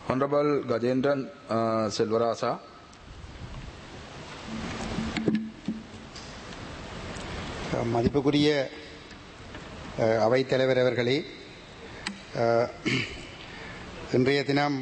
Honorable Gajendran uh, Silvarasa. மதிப்புக்குரிய அஹ், அவைத்தலைவர் அவர்களே அஹ், இன்றைய தினம்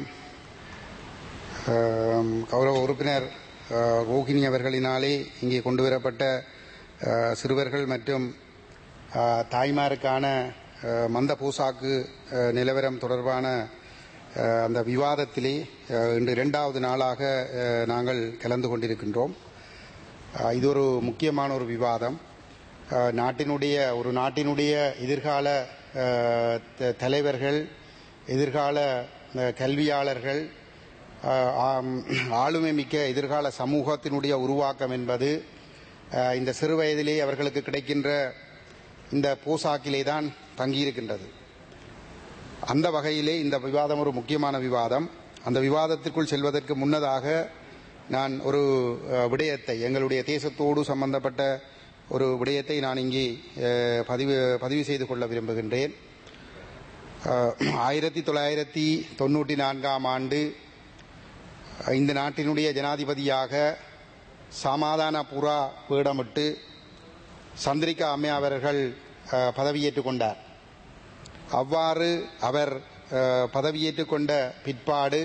அஹ், கௌரவ உறுப்பினர் அஹ், ரோகிணி அவர்களினாலே இங்கே கொண்டு வரப்பட்ட அஹ், சிறுவர்கள் மற்றும் அஹ், தாய்மாருக்கான அஹ், மந்த பூசாக்கு அஹ், நிலவரம் தொடர்பான அஹ், அந்த விவாதத்திலே அஹ், இன்று இரண்டாவது நாளாக அஹ், நாங்கள் கலந்து கொண்டிருக்கின்றோம் அஹ், இது ஒரு முக்கியமான ஒரு விவாதம் அஹ், நாட்டினுடைய ஒரு நாட்டினுடைய எதிர்கால அஹ், த- தலைவர்கள் எதிர்கால அஹ், கல்வியாளர்கள் அஹ், ஆம், ஆளுமை மிக்க எதிர்கால சமூகத்தினுடைய உருவாக்கம் என்பது அஹ், இந்த சிறு வயதிலே அவர்களுக்கு கிடைக்கின்ற இந்த போசாக்கிலே தான் தங்கியிருக்கின்றது அந்த வகையிலே இந்த விவாதம் ஒரு முக்கியமான விவாதம் அந்த விவாதத்திற்குள் செல்வதற்கு முன்னதாக நான் ஒரு அஹ், விடயத்தை எங்களுடைய தேசத்தோடு சம்பந்தப்பட்ட ஒரு விடயத்தை நான் இங்கே அஹ், பதிவு பதிவு செய்து கொள்ள விரும்புகின்றேன் அஹ், ஆயிரத்தி தொள்ளாயிரத்தி தொண்ணூற்றி நான்காம் ஆண்டு அஹ், இந்த நாட்டினுடைய ஜனாதிபதியாக சமாதான புறா வேடமிட்டு சந்திரிகா அம்மையா அவர்கள் அஹ், பதவியேற்றுக் கொண்டார் அவ்வாறு அவர் அஹ், பதவியேற்றுக் கொண்ட பிற்பாடு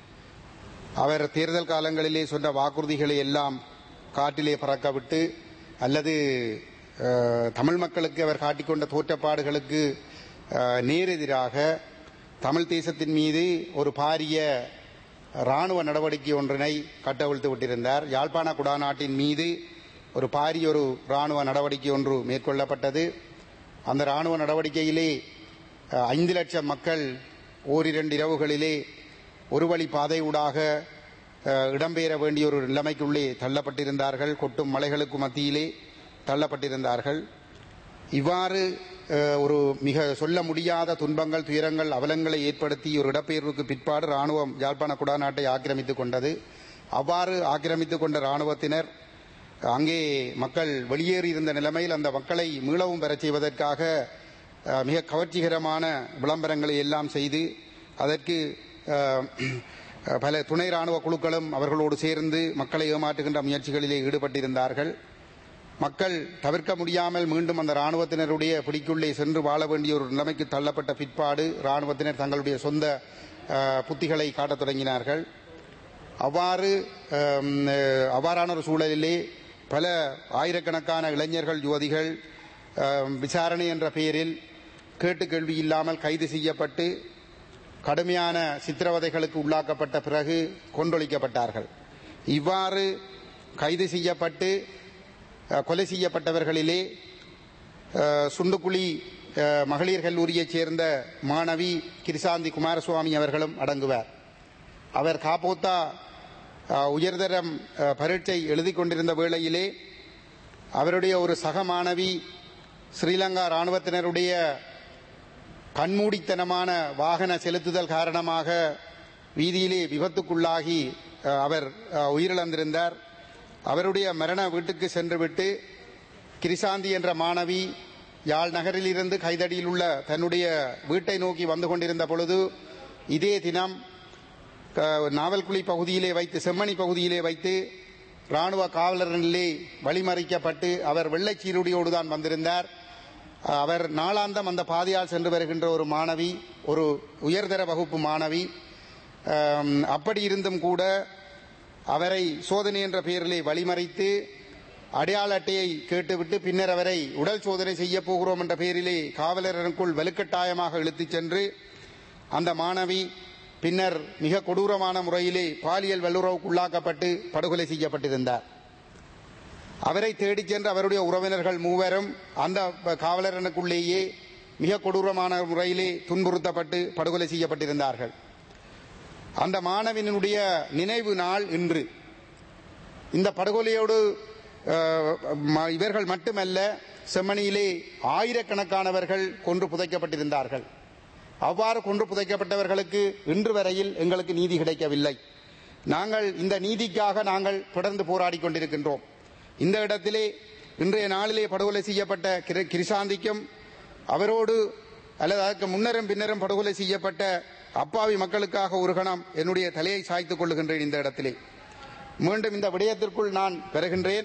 அவர் தேர்தல் காலங்களிலே சொன்ன வாக்குறுதிகளை எல்லாம் காட்டிலே பறக்கவிட்டு அல்லது அஹ், தமிழ் மக்களுக்கு அவர் காட்டிக்கொண்ட தோற்றப்பாடுகளுக்கு அஹ், நேரெதிராக தமிழ் தேசத்தின் மீது ஒரு பாரிய ராணுவ நடவடிக்கை ஒன்றினை கட்டவிழ்த்து விட்டிருந்தார் யாழ்ப்பாண குடாநாட்டின் மீது ஒரு பாரிய ஒரு ராணுவ நடவடிக்கை ஒன்று மேற்கொள்ளப்பட்டது அந்த ராணுவ நடவடிக்கையிலே அஹ், ஐந்து லட்சம் மக்கள் ஓரிரண்டு இரவுகளிலே ஒரு வழி பாதை ஊடாக அஹ், இடம்பெயர வேண்டிய ஒரு நிலைமைக்குள்ளே தள்ளப்பட்டிருந்தார்கள் கொட்டும் மலைகளுக்கு மத்தியிலே தள்ளப்பட்டிருந்தார்கள் இவ்வாறு அஹ், ஒரு மிக சொல்ல முடியாத துன்பங்கள் துயரங்கள் அவலங்களை ஏற்படுத்தி ஒரு இடப்பெயர்வுக்கு பிற்பாடு ராணுவம் யாழ்ப்பாண குடாநாட்டை ஆக்கிரமித்துக் கொண்டது அவ்வாறு ஆக்கிரமித்துக் கொண்ட ராணுவத்தினர் அங்கே மக்கள் வெளியேறி இருந்த நிலைமையில் அந்த மக்களை மீளவும் பெறச் செய்வதற்காக அஹ், மிக கவர்ச்சிகரமான விளம்பரங்களை எல்லாம் செய்து அதற்கு அஹ், பல துணை ராணுவ குழுக்களும் அவர்களோடு சேர்ந்து மக்களை ஏமாற்றுகின்ற முயற்சிகளிலே ஈடுபட்டிருந்தார்கள் மக்கள் தவிர்க்க முடியாமல் மீண்டும் அந்த ராணுவத்தினருடைய பிடிக்குள்ளே சென்று வாழ வேண்டிய ஒரு நிலைமைக்கு தள்ளப்பட்ட பிற்பாடு ராணுவத்தினர் தங்களுடைய சொந்த அஹ், புத்திகளை காட்டத் தொடங்கினார்கள் அவ்வாறு அம், அஹ், அவ்வாறான ஒரு சூழலிலே பல ஆயிரக்கணக்கான இளைஞர்கள் யுவதிகள் அம், விசாரணை என்ற பெயரில் கேட்டு கேள்வி இல்லாமல் கைது செய்யப்பட்டு கடுமையான சித்திரவதைகளுக்கு உள்ளாக்கப்பட்ட பிறகு கொன்றொழிக்கப்பட்டார்கள் இவ்வாறு கைது செய்யப்பட்டு அஹ், கொலை செய்யப்பட்டவர்களிலே அஹ், சுண்டுக்குழி அஹ், மகளிர் கல்லூரியைச் சேர்ந்த மாணவி கிருசாந்தி குமாரசுவாமி அவர்களும் அடங்குவார் அவர் காப்போத்தா அஹ், உயர்தரம் அஹ், பரீட்சை எழுதிக் கொண்டிருந்த வேளையிலே அவருடைய ஒரு சக மாணவி ஸ்ரீலங்கா இராணுவத்தினருடைய கண்மூடித்தனமான வாகன செலுத்துதல் காரணமாக வீதியிலே விபத்துக்குள்ளாகி அஹ், அவர் அஹ், உயிரிழந்திருந்தார் அவருடைய மரண வீட்டுக்கு சென்றுவிட்டு கிரிசாந்தி என்ற மாணவி யாழ் நகரிலிருந்து கைதடியில் உள்ள தன்னுடைய வீட்டை நோக்கி வந்து கொண்டிருந்த பொழுது இதே தினம் க- நாவல்குழி பகுதியிலே வைத்து செம்மணி பகுதியிலே வைத்து ராணுவ காவலர்களிலே வழிமறிக்கப்பட்டு அவர் வெள்ளைச் சீருடையோடு தான் வந்திருந்தார் அவர் நாளாந்தம் அந்த பாதையால் சென்று வருகின்ற ஒரு மாணவி ஒரு உயர்தர வகுப்பு மாணவி ஆம், அப்படி இருந்தும் கூட அவரை சோதனை என்ற பெயரிலே வழிமறித்து அடையாள அட்டையை கேட்டுவிட்டு பின்னர் அவரை உடல் சோதனை செய்ய போகிறோம் என்ற பெயரிலே காவலருக்குள் வலுக்கட்டாயமாக இழுத்துச் சென்று அந்த மாணவி பின்னர் மிக கொடூரமான முறையிலே பாலியல் வல்லுறவுக்கு உள்ளாக்கப்பட்டு படுகொலை செய்யப்பட்டிருந்தார் அவரை தேடிச் சென்ற அவருடைய உறவினர்கள் மூவரும் அந்த காவலரனுக்குள்ளேயே மிக கொடூரமான முறையிலே துன்புறுத்தப்பட்டு படுகொலை செய்யப்பட்டிருந்தார்கள் அந்த மாணவனுடைய நினைவு நாள் இன்று இந்த படுகொலையோடு அஹ், ம- இவர்கள் மட்டுமல்ல செம்மணியிலே ஆயிரக்கணக்கானவர்கள் கொன்று புதைக்கப்பட்டிருந்தார்கள் அவ்வாறு கொன்று புதைக்கப்பட்டவர்களுக்கு இன்று வரையில் எங்களுக்கு நீதி கிடைக்கவில்லை நாங்கள் இந்த நீதிக்காக நாங்கள் தொடர்ந்து போராடிக் கொண்டிருக்கின்றோம் இந்த இடத்திலே இன்றைய நாளிலே படுகொலை செய்யப்பட்ட கிரி- கிரிசாந்திக்கும் அவரோடு அல்லது அதற்கு முன்னரும் பின்னரும் படுகொலை செய்யப்பட்ட அப்பாவி மக்களுக்காக ஒரு கணம் என்னுடைய தலையை சாய்த்துக் கொள்ளுகின்றேன் இந்த இடத்திலே மீண்டும் இந்த விடயத்திற்குள் நான் பெறுகின்றேன்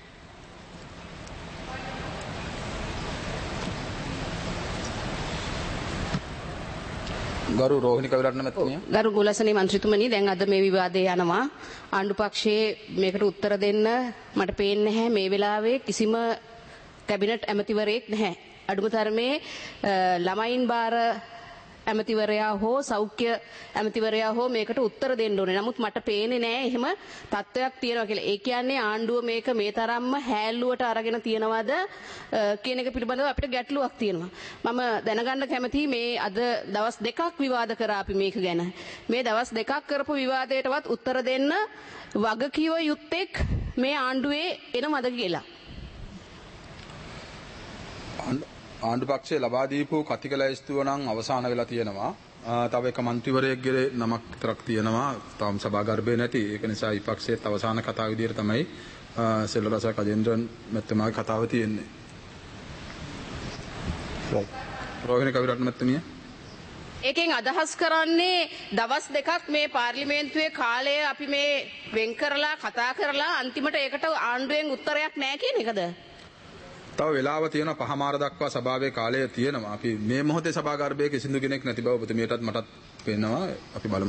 ගරු රෝහිණි කවිරත්න මැතිනිය ගරු ගුලසනේ මන්ත්‍රීතුමනි දැන් අද මේ විවාදය යනවා ආණ්ඩු පක්ෂයේ මේකට උත්තර දෙන්න මට පේන්නේ නැහැ මේ වෙලාවේ කිසිම කැබිනට් ඇමතිවරයෙක් නැහැ අඩුම තරමේ අ, ළමයින් බාර ඇමතිවරයා හෝ සෞඛ්‍ය ඇමතිවරයා හෝ මේකට උත්තර දෙන්න ඕනේ. නමුත් මට පේන්නේ නැහැ එහෙම තත්ත්වයක් තියෙනවා කියලා. ඒ කියන්නේ ආණ්ඩුව මේක මේ තරම්ම හැල්ලුවට අරගෙන තියනවද අ, කියන එක පිළිබඳව අපිට ගැටලුවක් තියෙනවා. මම දැනගන්න කැමතියි මේ අද දවස් දෙකක් විවාද කරා අපි මේක ගැන. මේ දවස් දෙකක් කරපු විවාදයටවත් උත්තර දෙන්න වගකීව යුත්තේක් මේ ආණ්ඩුවේ එනවද කියලා. ආණ්ඩු- ආණ්ඩු පක්ෂය ලබා දීපු කතික ලැයිස්තුව නම් අවසාන වෙලා තියෙනවා. ආ, තව එක මන්ත්‍රීවරයෙක්ගේ නමක් විතරක් තියෙනවා. තාම සභාගර්භය නැති. ඒක නිසා විපක්ෂයේත් අවසාන කතාව විදිහට තමයි ආ, සෙල්වරස කජේන්ද්‍රන් මැතිතුමාගේ කතාව තියෙන්නේ. රෝහිණි කවිරත්න මැතිනිය ඒකෙන් අදහස් කරන්නේ දවස් දෙකක් මේ පාර්ලිමේන්තුවේ කාලය අපි මේ වෙන් කරලා කතා කරලා අන්තිමට ඒකට ආණ්ඩුවෙන් උත්තරයක් නැහැ කියන එකද? තව වෙලාව තියෙනවා පහමාර දක්වා සභාවේ කාලය තියෙනවා. අපි මේ මොහොතේ සභාගර්භයේ කිසිදු කෙනෙක් නැති බව ඔබතුමියටත් මටත් පේනවා. අපි බලමු.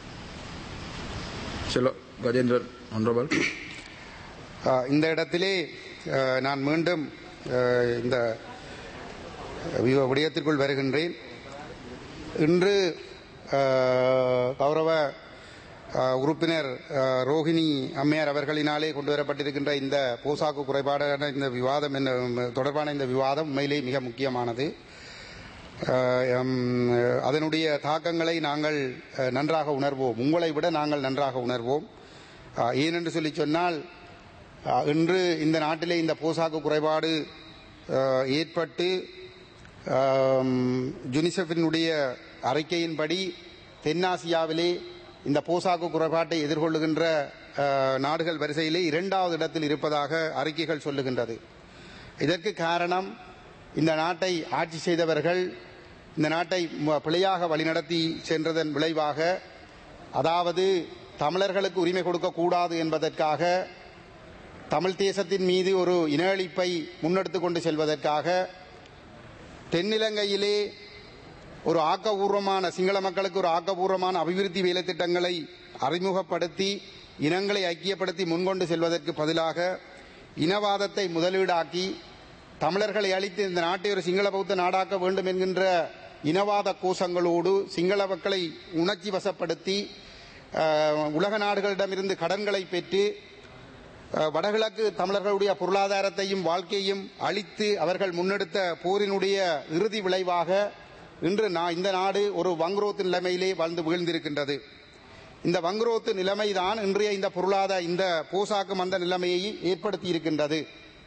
චලෝ ගජේන්ද්‍ර honorable ஆஹ் இந்த இடத்திலே ஆஹ் நான் மீண்டும் ஆஹ் இந்த வி- விடயத்திற்குள் வருகின்றேன் இன்று ஆஹ் கௌரவ ஆஹ் உறுப்பினர் ஆஹ் ரோஹிணி அம்மையார் அவர்களினாலே கொண்டு வரப்பட்டிருக்கின்ற இந்த போசாக்கு குறைபாடான இந்த விவாதம் என்ன தொடர்பான இந்த விவாதம் உண்மையிலே மிக முக்கியமானது ஆஹ் எம், அதனுடைய தாக்கங்களை நாங்கள் அஹ், நன்றாக உணர்வோம் உங்களை விட நாங்கள் நன்றாக உணர்வோம் ஆஹ், ஏனென்று சொல்லி சொன்னால் ஆஹ், இன்று இந்த நாட்டிலே இந்த போசாக்கு குறைபாடு ஆஹ், ஏற்பட்டு ஆம், யுனிசெஃபினுடைய அறிக்கையின்படி தென்னாசியாவிலே இந்த போசாக்கு குறைபாட்டை எதிர்கொள்ளுகின்ற ஆஹ், நாடுகள் வரிசையிலே இரண்டாவது இடத்தில் இருப்பதாக அறிக்கைகள் சொல்லுகின்றது இதற்கு காரணம் இந்த நாட்டை ஆட்சி செய்தவர்கள் இந்த நாட்டை ம- பிழையாக வழிநடத்தி சென்றதன் விளைவாக அதாவது தமிழர்களுக்கு உரிமை கொடுக்கக்கூடாது என்பதற்காக தமிழ் தேசத்தின் மீது ஒரு இன அழிப்பை முன்னெடுத்து கொண்டு செல்வதற்காக தென்னிலங்கையிலே ஒரு ஆக்கபூர்வமான சிங்கள மக்களுக்கு ஒரு ஆக்கபூர்வமான அபிவிருத்தி வேலை திட்டங்களை அறிமுகப்படுத்தி இனங்களை ஐக்கியப்படுத்தி முன்கொண்டு செல்வதற்கு பதிலாக இனவாதத்தை முதலீடாக்கி தமிழர்களை அழித்து இந்த நாட்டை ஒரு சிங்கள பௌத்த நாடாக்க வேண்டும் என்கின்ற இனவாத கோஷங்களோடு சிங்கள மக்களை உணர்ச்சி வசப்படுத்தி அஹ், உலக நாடுகளிடமிருந்து கடன்களை பெற்று அஹ், வடகிழக்கு தமிழர்களுடைய பொருளாதாரத்தையும் வாழ்க்கையும் அழித்து அவர்கள் முன்னெடுத்த போரினுடைய இறுதி விளைவாக இன்று நான் இந்த நாடு ஒரு வங்குரோத்து நிலைமையிலே வாழ்ந்து வீழ்ந்திருக்கின்றது இந்த வங்குரோத்து நிலைமைதான் இன்றைய இந்த பொருளாதார இந்த போசாக்கு மந்த நிலைமையை ஏற்படுத்தி இருக்கின்றது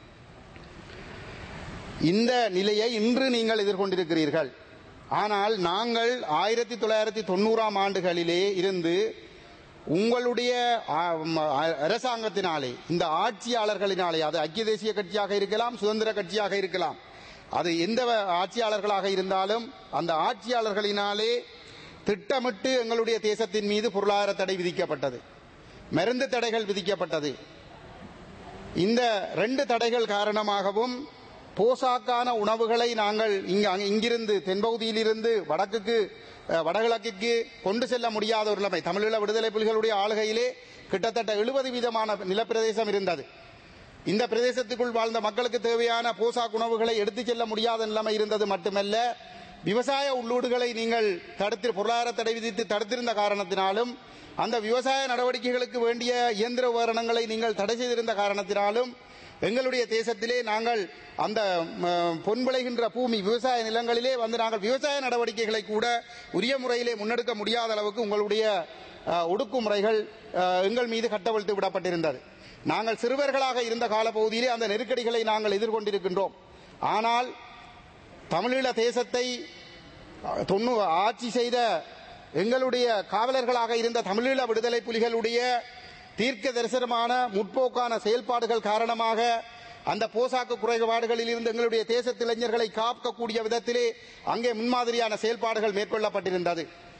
இந்த நிலையை இன்று நீங்கள் எதிர்கொண்டிருக்கிறீர்கள் ஆனால் நாங்கள் ஆயிரத்தி தொள்ளாயிரத்தி தொண்ணூறாம் ஆண்டுகளிலே இருந்து உங்களுடைய ஆ, ம, அ- அரசாங்கத்தினாலே இந்த ஆட்சியாளர்களினாலே அது ஐக்கிய தேசிய கட்சியாக இருக்கலாம் சுதந்திர கட்சியாக இருக்கலாம் அது எந்த வ- ஆட்சியாளர்களாக இருந்தாலும் அந்த ஆட்சியாளர்களினாலே திட்டமிட்டு எங்களுடைய தேசத்தின் மீது பொருளாதார தடை விதிக்கப்பட்டது மருந்து தடைகள் விதிக்கப்பட்டது இந்த ரெண்டு தடைகள் காரணமாகவும் போசாக்கான உணவுகளை நாங்கள் இங்க அங்க- இங்கிருந்து தென்பகுதியிலிருந்து வடக்குக்கு அஹ், வடகிழக்கிற்கு கொண்டு செல்ல முடியாத ஒரு நிலைமை தமிழீழ விடுதலை புலிகளுடைய ஆளுகையிலே கிட்டத்தட்ட எழுபது வீதமான நிலப்பிரதேசம் இருந்தது இந்த பிரதேசத்துக்குள் வாழ்ந்த மக்களுக்கு தேவையான போசாக்கு உணவுகளை எடுத்துச் செல்ல முடியாத நிலைமை இருந்தது மட்டுமல்ல விவசாய உள்ளூடுகளை நீங்கள் தடுத்து பொருளாதார தடை விதித்து தடுத்திருந்த காரணத்தினாலும் அந்த விவசாய நடவடிக்கைகளுக்கு வேண்டிய இயந்திர உபகரணங்களை நீங்கள் தடை செய்திருந்த காரணத்தினாலும் எங்களுடைய தேசத்திலே நாங்கள் அந்த ம, பொன் விளைகின்ற பூமி விவசாய நிலங்களிலே வந்து நாங்கள் விவசாய நடவடிக்கைகளை கூட உரிய முறையிலே முன்னெடுக்க முடியாத அளவுக்கு உங்களுடைய அஹ், ஒடுக்குமுறைகள் அஹ், எங்கள் மீது கட்டவிழ்த்து விடப்பட்டிருந்தது நாங்கள் சிறுவர்களாக இருந்த காலப்பகுதியிலே அந்த நெருக்கடிகளை நாங்கள் எதிர்கொண்டிருக்கின்றோம் ஆனால் தமிழீழ தேசத்தை அஹ், தொண்ணூ ஆட்சி செய்த எங்களுடைய காவலர்களாக இருந்த தமிழீழ விடுதலை புலிகளுடைய தீர்க்க தரிசனமான முற்போக்கான செயல்பாடுகள் காரணமாக அந்த போசாக்கு குறைபாடுகளில் இருந்து எங்களுடைய தேசத்து இளைஞர்களை காக்கக்கூடிய விதத்திலே அங்கே முன்மாதிரியான செயல்பாடுகள் மேற்கொள்ளப்பட்டிருந்தது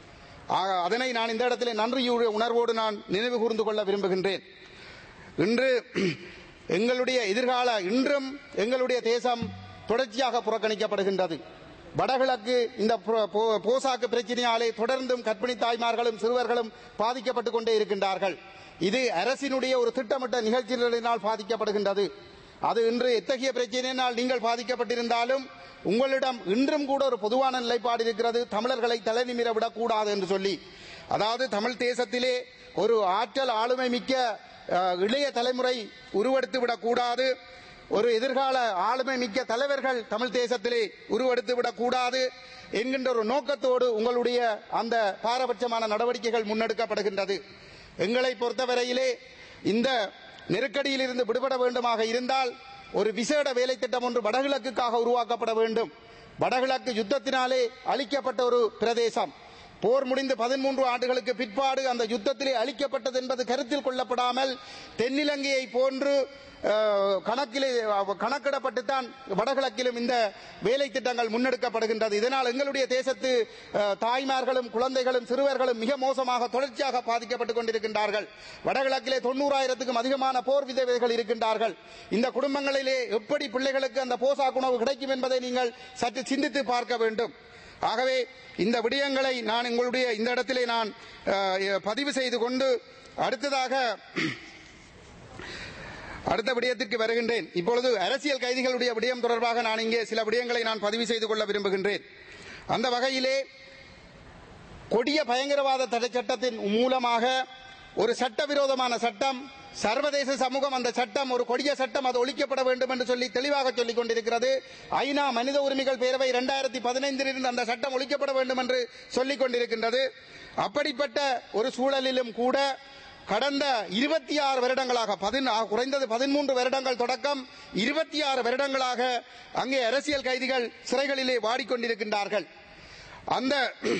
ஆக, அதனை நான் இந்த இடத்திலே நன்றி உணர்வோடு நான் நினைவு கூர்ந்து கொள்ள விரும்புகின்றேன் இன்று எங்களுடைய எதிர்கால இன்றும் எங்களுடைய தேசம் தொடர்ச்சியாக புறக்கணிக்கப்படுகின்றது வடகிழக்கு இந்த போ- போ- போசாக்கு பிரச்சனையாலே தொடர்ந்தும் கர்ப்பிணி தாய்மார்களும் சிறுவர்களும் பாதிக்கப்பட்டுக் கொண்டே இருக்கின்றார்கள் இது அரசினுடைய ஒரு திட்டமிட்ட நிகழ்ச்சிகளினால் பாதிக்கப்படுகின்றது அது இன்று எத்தகைய பிரச்சனையினால் நீங்கள் பாதிக்கப்பட்டிருந்தாலும் உங்களிடம் இன்றும் கூட ஒரு பொதுவான நிலைப்பாடு இருக்கிறது தமிழர்களை தலைநிமிர விடக்கூடாது என்று சொல்லி அதாவது தமிழ் தேசத்திலே ஒரு ஆற்றல் ஆளுமை மிக்க அஹ், இளைய தலைமுறை உருவெடுத்து விடக்கூடாது ஒரு எதிர்கால ஆளுமை மிக்க தலைவர்கள் தமிழ் தேசத்திலே உருவெடுத்து விடக்கூடாது என்கின்ற ஒரு நோக்கத்தோடு உங்களுடைய அந்த பாரபட்சமான நடவடிக்கைகள் முன்னெடுக்கப்படுகின்றது எங்களை பொறுத்தவரையிலே இந்த நெருக்கடியில் இருந்து விடுபட வேண்டுமாக இருந்தால் ஒரு விசேட வேலை திட்டம் ஒன்று வடகிழக்குக்காக உருவாக்கப்பட வேண்டும் வடகிழக்கு யுத்தத்தினாலே அளிக்கப்பட்ட ஒரு பிரதேசம் போர் முடிந்து பதிமூன்று ஆண்டுகளுக்கு பிற்பாடு அந்த யுத்தத்திலே அளிக்கப்பட்டது என்பது கருத்தில் கொள்ளப்படாமல் தென்னிலங்கையை போன்று அஹ், கணக்கிலே அஹ், கணக்கிடப்பட்டுத்தான் வடகிழக்கிலும் இந்த வேலை திட்டங்கள் முன்னெடுக்கப்படுகின்றது இதனால் எங்களுடைய தேசத்து அஹ், தாய்மார்களும் குழந்தைகளும் சிறுவர்களும் மிக மோசமாக தொடர்ச்சியாக பாதிக்கப்பட்டுக் கொண்டிருக்கின்றார்கள் வடகிழக்கிலே தொண்ணூறாயிரத்துக்கும் அதிகமான போர் விதவைகள் இருக்கின்றார்கள் இந்த குடும்பங்களிலே எப்படி பிள்ளைகளுக்கு அந்த போசாக்கு உணவு கிடைக்கும் என்பதை நீங்கள் சற்று சிந்தித்து பார்க்க வேண்டும் ஆகவே இந்த விடயங்களை நான் உங்களுடைய இந்த இடத்திலே நான் அஹ், பதிவு செய்து கொண்டு அடுத்ததாக அடுத்த விடயத்திற்கு வருகின்றேன் இப்பொழுது அரசியல் கைதிகளுடைய விடயம் தொடர்பாக நான் இங்கே சில விடயங்களை நான் பதிவு செய்து கொள்ள விரும்புகின்றேன் அந்த வகையிலே கொடிய பயங்கரவாத தடை சட்டத்தின் மூலமாக ஒரு சட்டவிரோதமான சட்டம் சர்வதேச சமூகம் அந்த சட்டம் ஒரு கொடிய சட்டம் அது ஒழிக்கப்பட வேண்டும் என்று சொல்லி தெளிவாக சொல்லிக் கொண்டிருக்கிறது ஐநா மனித உரிமைகள் பேரவை இரண்டாயிரத்தி பதினைந்தில் இருந்து அந்த சட்டம் ஒழிக்கப்பட வேண்டும் என்று சொல்லிக் கொண்டிருக்கின்றது அப்படிப்பட்ட ஒரு சூழலிலும் கூட கடந்த இருபத்தி ஆறு வருடங்களாக பதின- குறைந்தது பதிமூன்று வருடங்கள் தொடக்கம் இருபத்தி ஆறு வருடங்களாக அங்கே அரசியல் கைதிகள் சிறைகளிலே வாடிக்கொண்டிருக்கின்றார்கள் அந்த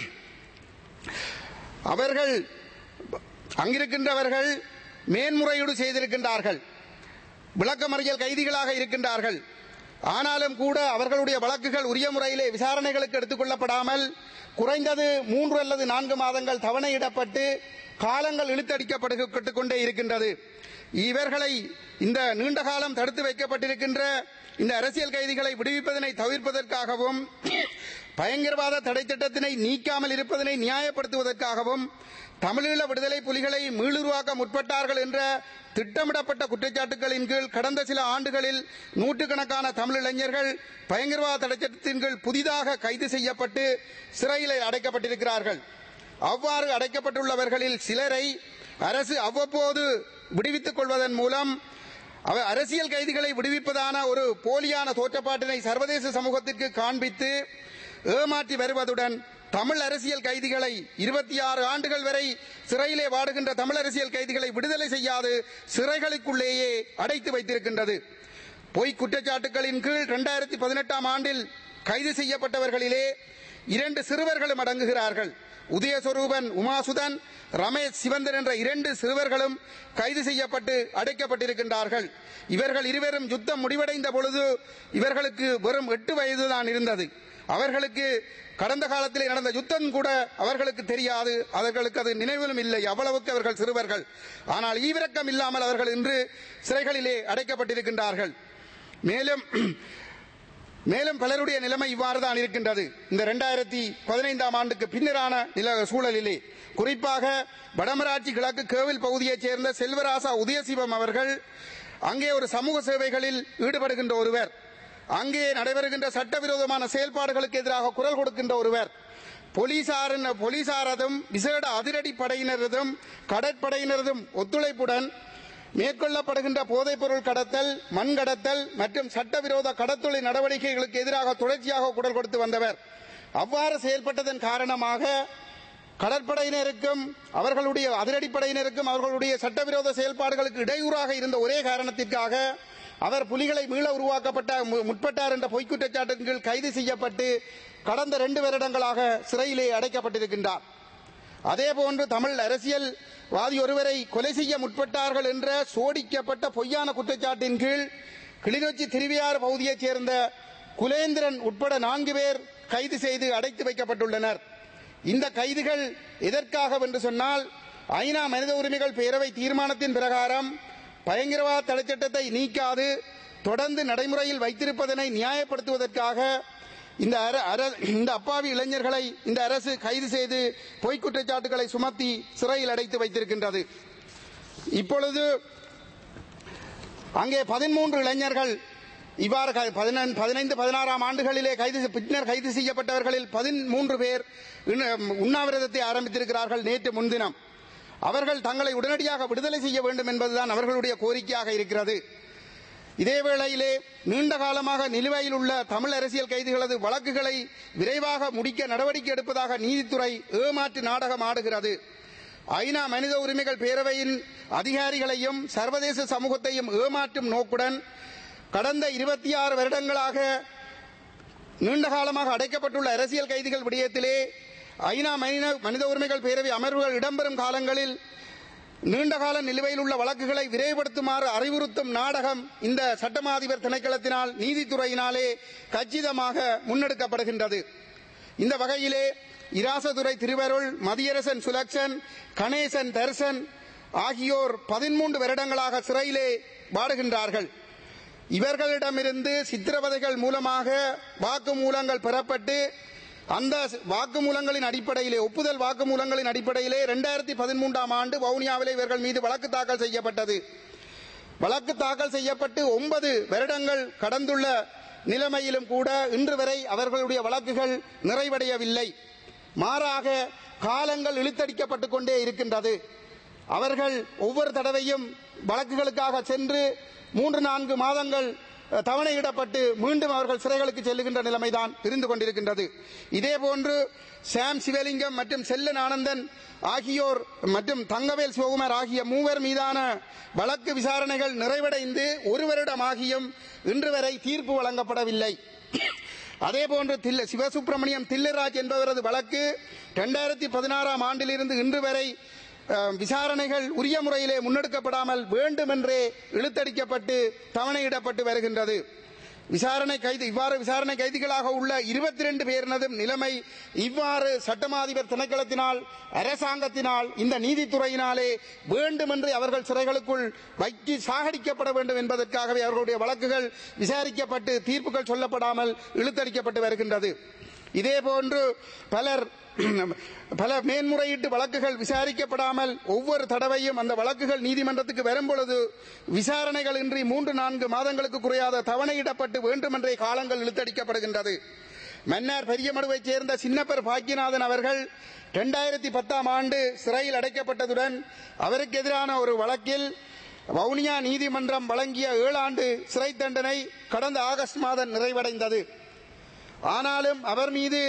அவர்கள் அங்கிருக்கின்றவர்கள் மேன்முறையீடு செய்திருக்கின்றார்கள் விளக்கமறியல் கைதிகளாக இருக்கின்றார்கள் ஆனாலும் கூட அவர்களுடைய வழக்குகள் உரிய முறையிலே விசாரணைகளுக்கு எடுத்துக் கொள்ளப்படாமல் குறைந்தது மூன்று அல்லது நான்கு மாதங்கள் தவணையிடப்பட்டு காலங்கள் இழுத்தடிக்கப்பட்டு கொண்டே இருக்கின்றது இவர்களை இந்த நீண்ட காலம் தடுத்து வைக்கப்பட்டிருக்கின்ற இந்த அரசியல் கைதிகளை விடுவிப்பதனை தவிர்ப்பதற்காகவும் பயங்கரவாத தடை திட்டத்தினை நீக்காமல் இருப்பதனை நியாயப்படுத்துவதற்காகவும் தமிழீழ விடுதலை புலிகளை மீளுருவாக்க முற்பட்டார்கள் என்ற திட்டமிடப்பட்ட குற்றச்சாட்டுகளின் கீழ் கடந்த சில ஆண்டுகளில் நூற்றுக்கணக்கான தமிழ் இளைஞர்கள் பயங்கரவாத தடை சட்டத்தின் கீழ் புதிதாக கைது செய்யப்பட்டு சிறையில் அடைக்கப்பட்டிருக்கிறார்கள் அவ்வாறு அடைக்கப்பட்டுள்ளவர்களில் சிலரை அரசு அவ்வப்போது விடுவித்துக் கொள்வதன் மூலம் அவர் அரசியல் கைதிகளை விடுவிப்பதான ஒரு போலியான தோற்றப்பாட்டினை சர்வதேச சமூகத்திற்கு காண்பித்து ஏமாற்றி வருவதுடன் தமிழ் அரசியல் கைதிகளை இருபத்தி ஆறு ஆண்டுகள் வரை சிறையிலே வாடுகின்ற தமிழ் அரசியல் கைதிகளை விடுதலை செய்யாது சிறைகளுக்குள்ளேயே அடைத்து வைத்திருக்கின்றது பொய் குற்றச்சாட்டுகளின் கீழ் இரண்டாயிரத்தி பதினெட்டாம் ஆண்டில் கைது செய்யப்பட்டவர்களிலே இரண்டு சிறுவர்களும் அடங்குகிறார்கள் உதயஸ்வரூபன் உமாசுதன் ரமேஷ் சிவந்தன் என்ற இரண்டு சிறுவர்களும் கைது செய்யப்பட்டு அடைக்கப்பட்டிருக்கின்றார்கள் இவர்கள் இருவரும் யுத்தம் முடிவடைந்த பொழுது இவர்களுக்கு வெறும் எட்டு வயதுதான் இருந்தது அவர்களுக்கு கடந்த காலத்திலே நடந்த யுத்தம் கூட அவர்களுக்கு தெரியாது அவர்களுக்கு அது நினைவிலும் இல்லை அவ்வளவுக்கு அவர்கள் சிறுவர்கள் ஆனால் ஈவிரக்கம் இல்லாமல் அவர்கள் இன்று சிறைகளிலே அடைக்கப்பட்டிருக்கின்றார்கள் மேலும் மேலும் பலருடைய நிலைமை இவ்வாறு தான் இருக்கின்றது இந்த இரண்டாயிரத்தி பதினைந்தாம் ஆண்டுக்கு பின்னரான நில சூழலிலே குறிப்பாக வடமராட்சி கிழக்கு கேவில் பகுதியைச் சேர்ந்த செல்வராசா உதயசிவம் அவர்கள் அங்கே ஒரு சமூக சேவைகளில் ஈடுபடுகின்ற ஒருவர் அங்கே நடைபெறுகின்ற சட்டவிரோதமான செயல்பாடுகளுக்கு எதிராக குரல் கொடுக்கின்ற ஒருவர் போலீசாரின் போலீசாரதும் விசேட அதிரடி படையினரதும் கடற்படையினரதும் ஒத்துழைப்புடன் மேற்கொள்ளப்படுகின்ற போதைப்பொருள் கடத்தல் மண் கடத்தல் மற்றும் சட்டவிரோத கடத்தொழில் நடவடிக்கைகளுக்கு எதிராக தொடர்ச்சியாக குரல் கொடுத்து வந்தவர் அவ்வாறு செயல்பட்டதன் காரணமாக கடற்படையினருக்கும் அவர்களுடைய அதிரடிப்படையினருக்கும் அவர்களுடைய சட்டவிரோத செயல்பாடுகளுக்கு இடையூறாக இருந்த ஒரே காரணத்திற்காக அவர் புலிகளை மீள உருவாக்கப்பட்ட மு- முற்பட்டார் என்ற பொய்க்குற்றச்சாட்டின் கீழ் கைது செய்யப்பட்டு கடந்த ரெண்டு வருடங்களாக சிறையிலே அடைக்கப்பட்டிருக்கின்றார் அதேபோன்று தமிழ் அரசியல்வாதி ஒருவரை கொலை செய்ய முற்பட்டார்கள் என்ற சோடிக்கப்பட்ட பொய்யான குற்றச்சாட்டின் கீழ் கிளிநொச்சி திருவியார் பகுதியைச் சேர்ந்த குலேந்திரன் உட்பட நான்கு பேர் கைது செய்து அடைத்து வைக்கப்பட்டுள்ளனர் இந்த கைதுகள் எதற்காக என்று சொன்னால் ஐநா மனித உரிமைகள் பேரவை தீர்மானத்தின் பிரகாரம் பயங்கரவாத தடைச்சட்டத்தை நீக்காது தொடர்ந்து நடைமுறையில் வைத்திருப்பதனை நியாயப்படுத்துவதற்காக இந்த அர- அர- இந்த அப்பாவி இளைஞர்களை இந்த அரசு கைது செய்து பொய்க் குற்றச்சாட்டுகளை சுமத்தி சிறையில் அடைத்து வைத்திருக்கின்றது இப்பொழுது அங்கே பதிமூன்று இளைஞர்கள் இவ்வாறு க- பதினெண்- பதினைந்து பதினாறாம் ஆண்டுகளிலே கைது செ- பின்னர் கைது செய்யப்பட்டவர்களில் பதிமூன்று பேர் இன்ன- உண்ணாவிரதத்தை ஆரம்பித்திருக்கிறார்கள் நேற்று முன்தினம் அவர்கள் தங்களை உடனடியாக விடுதலை செய்ய வேண்டும் என்பதுதான் அவர்களுடைய கோரிக்கையாக இருக்கிறது இதே வேளையிலே நீண்ட காலமாக நிலுவையில் உள்ள தமிழ் அரசியல் கைதிகளது வழக்குகளை விரைவாக முடிக்க நடவடிக்கை எடுப்பதாக நீதித்துறை ஏமாற்று நாடகம் ஆடுகிறது ஐநா மனித உரிமைகள் பேரவையின் அதிகாரிகளையும் சர்வதேச சமூகத்தையும் ஏமாற்றும் நோக்குடன் கடந்த இருபத்தி ஆறு வருடங்களாக நீண்ட காலமாக அடைக்கப்பட்டுள்ள அரசியல் கைதிகள் விடயத்திலே ஐநா மனித மனித உரிமைகள் பேரவை அமர்வுகள் இடம்பெறும் காலங்களில் நீண்டகால நிலுவையில் உள்ள வழக்குகளை விரைவுபடுத்துமாறு அறிவுறுத்தும் நாடகம் இந்த சட்டமாதிபர் திணைக்களத்தினால் நீதித்துறையினாலே கச்சிதமாக முன்னெடுக்கப்படுகின்றது இந்த வகையிலே இராசதுரை திருவருள் மதியரசன் சுலக்ஷன் கணேசன் தர்சன் ஆகியோர் பதிமூன்று வருடங்களாக சிறையிலே வாடுகின்றார்கள் இவர்களிடமிருந்து சித்திரவதைகள் மூலமாக வாக்குமூலங்கள் பெறப்பட்டு அந்த வாக்குமூலங்களின் அடிப்படையிலே ஒப்புதல் வாக்குமூலங்களின் அடிப்படையிலே இரண்டாயிரத்தி பதிமூன்றாம் ஆண்டு வவுனியாவிலே இவர்கள் மீது வழக்கு தாக்கல் செய்யப்பட்டது வழக்கு தாக்கல் செய்யப்பட்டு ஒன்பது வருடங்கள் கடந்துள்ள நிலைமையிலும் கூட இன்று வரை அவர்களுடைய வழக்குகள் நிறைவடையவில்லை மாறாக காலங்கள் இழுத்தடிக்கப்பட்டுக் கொண்டே இருக்கின்றது அவர்கள் ஒவ்வொரு தடவையும் வழக்குகளுக்காக சென்று மூன்று நான்கு மாதங்கள் அஹ், தவணையிடப்பட்டு மீண்டும் அவர்கள் சிறைகளுக்கு செல்லுகின்ற நிலைமைதான் இருந்து கொண்டிருக்கின்றது இதேபோன்று சாம் சிவலிங்கம் மற்றும் செல்லன் ஆனந்தன் ஆகியோர் மற்றும் தங்கவேல் சிவகுமார் ஆகிய மூவர் மீதான வழக்கு விசாரணைகள் நிறைவடைந்து ஒரு வருடமாகியும் இன்று வரை தீர்ப்பு வழங்கப்படவில்லை அதேபோன்று தில்ல சிவசுப்பிரமணியம் தில்லராஜ் என்பவரது வழக்கு இரண்டாயிரத்தி பதினாறாம் ஆண்டிலிருந்து இன்று வரை அஹ், விசாரணைகள் உரிய முறையிலே முன்னெடுக்கப்படாமல் வேண்டுமென்றே இழுத்தடிக்கப்பட்டு தவணையிடப்பட்டு வருகின்றது விசாரணை கைது இவ்வாறு விசாரணை கைதிகளாக உள்ள இருபத்தி ரெண்டு பேரினதும் நிலைமை இவ்வாறு சட்டமாதிபர் திணைக்களத்தினால் அரசாங்கத்தினால் இந்த நீதித்துறையினாலே வேண்டுமென்று அவர்கள் சிறைகளுக்குள் வைக்கி சாகடிக்கப்பட வேண்டும் என்பதற்காகவே அவர்களுடைய வழக்குகள் விசாரிக்கப்பட்டு தீர்ப்புகள் சொல்லப்படாமல் இழுத்தடிக்கப்பட்டு வருகின்றது இதேபோன்று பலர் பல மேன்முறையீட்டு வழக்குகள் விசாரிக்கப்படாமல் ஒவ்வொரு தடவையும் அந்த வழக்குகள் நீதிமன்றத்துக்கு வரும்பொழுது விசாரணைகள் இன்றி மூன்று நான்கு மாதங்களுக்கு குறையாத தவணையிடப்பட்டு வேண்டுமென்றே காலங்கள் இழுத்தடிக்கப்படுகின்றது மன்னார் பெரியமடுவைச் சேர்ந்த சின்னப்பர் பாக்கியநாதன் அவர்கள் இரண்டாயிரத்தி பத்தாம் ஆண்டு சிறையில் அடைக்கப்பட்டதுடன் அவருக்கு எதிரான ஒரு வழக்கில் வவுனியா நீதிமன்றம் வழங்கிய ஏழு ஆண்டு சிறை தண்டனை கடந்த ஆகஸ்ட் மாதம் நிறைவடைந்தது ஆனாலும் அவர் மீது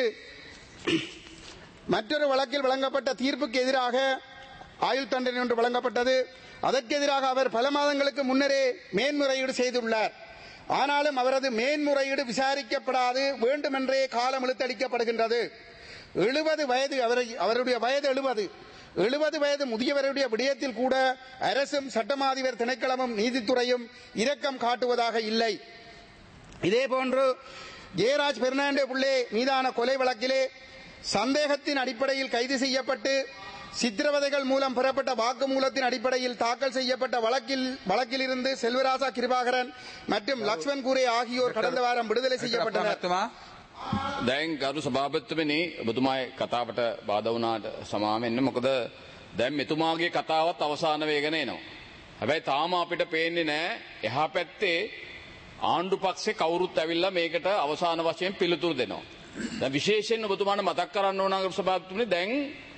மற்றொரு வழக்கில் வழங்கப்பட்ட தீர்ப்புக்கு எதிராக ஆயுள் தண்டனை ஒன்று வழங்கப்பட்டது அதற்கு எதிராக அவர் பல மாதங்களுக்கு முன்னரே மேன்முறையீடு செய்துள்ளார் ஆனாலும் அவரது மேன்முறையீடு விசாரிக்கப்படாது வேண்டுமென்றே காலம் இழுத்தடிக்கப்படுகின்றது எழுபது வயது அவரை அவருடைய வயது எழுபது எழுபது வயது முதியவருடைய விடயத்தில் கூட அரசும் சட்டமாதிபர் திணைக்களமும் நீதித்துறையும் இரக்கம் காட்டுவதாக இல்லை இதேபோன்று ஜெயராஜ் பெர்னாண்டோ புள்ளே மீதான கொலை வழக்கிலே சந்தேகத்தின் அடிப்படையில் கைது செய்யப்பட்டு சித்திரவதைகள் மூலம் பெறப்பட்ட வாக்குமூலத்தின் அடிப்படையில் தாக்கல் செய்யப்பட்ட வழக்கில் வழக்கிலிருந்து செல்வராசா கிருபாகரன் மற்றும் லக்ஷ்மண் கூரே ஆகியோர் கடந்த வாரம் விடுதலை செய்யப்பட்டனர் මැතිතුමා දැන් ගරු සභාපත්තුවනි ඔබතුමායි කතාවට බාධවනාට සමාවෙන්න මොකද දැම් මෙතුමාගේ කතාවත් අවසාන වේගෙන එනවා. හැබැයි තාම අපිට පේන්නේ නෑ එහා පැත්තේ ආණ්ඩු පක්ෂේ කවුරුත් ඇවිල්ලා මේකට අවසාන වශයෙන් පිළිතුරු දෙනවා. දැන් විශේෂයෙන් ඔබතුමාට මතක් කරන්න ඕන ගරු සභාපතිතුමනි දැන්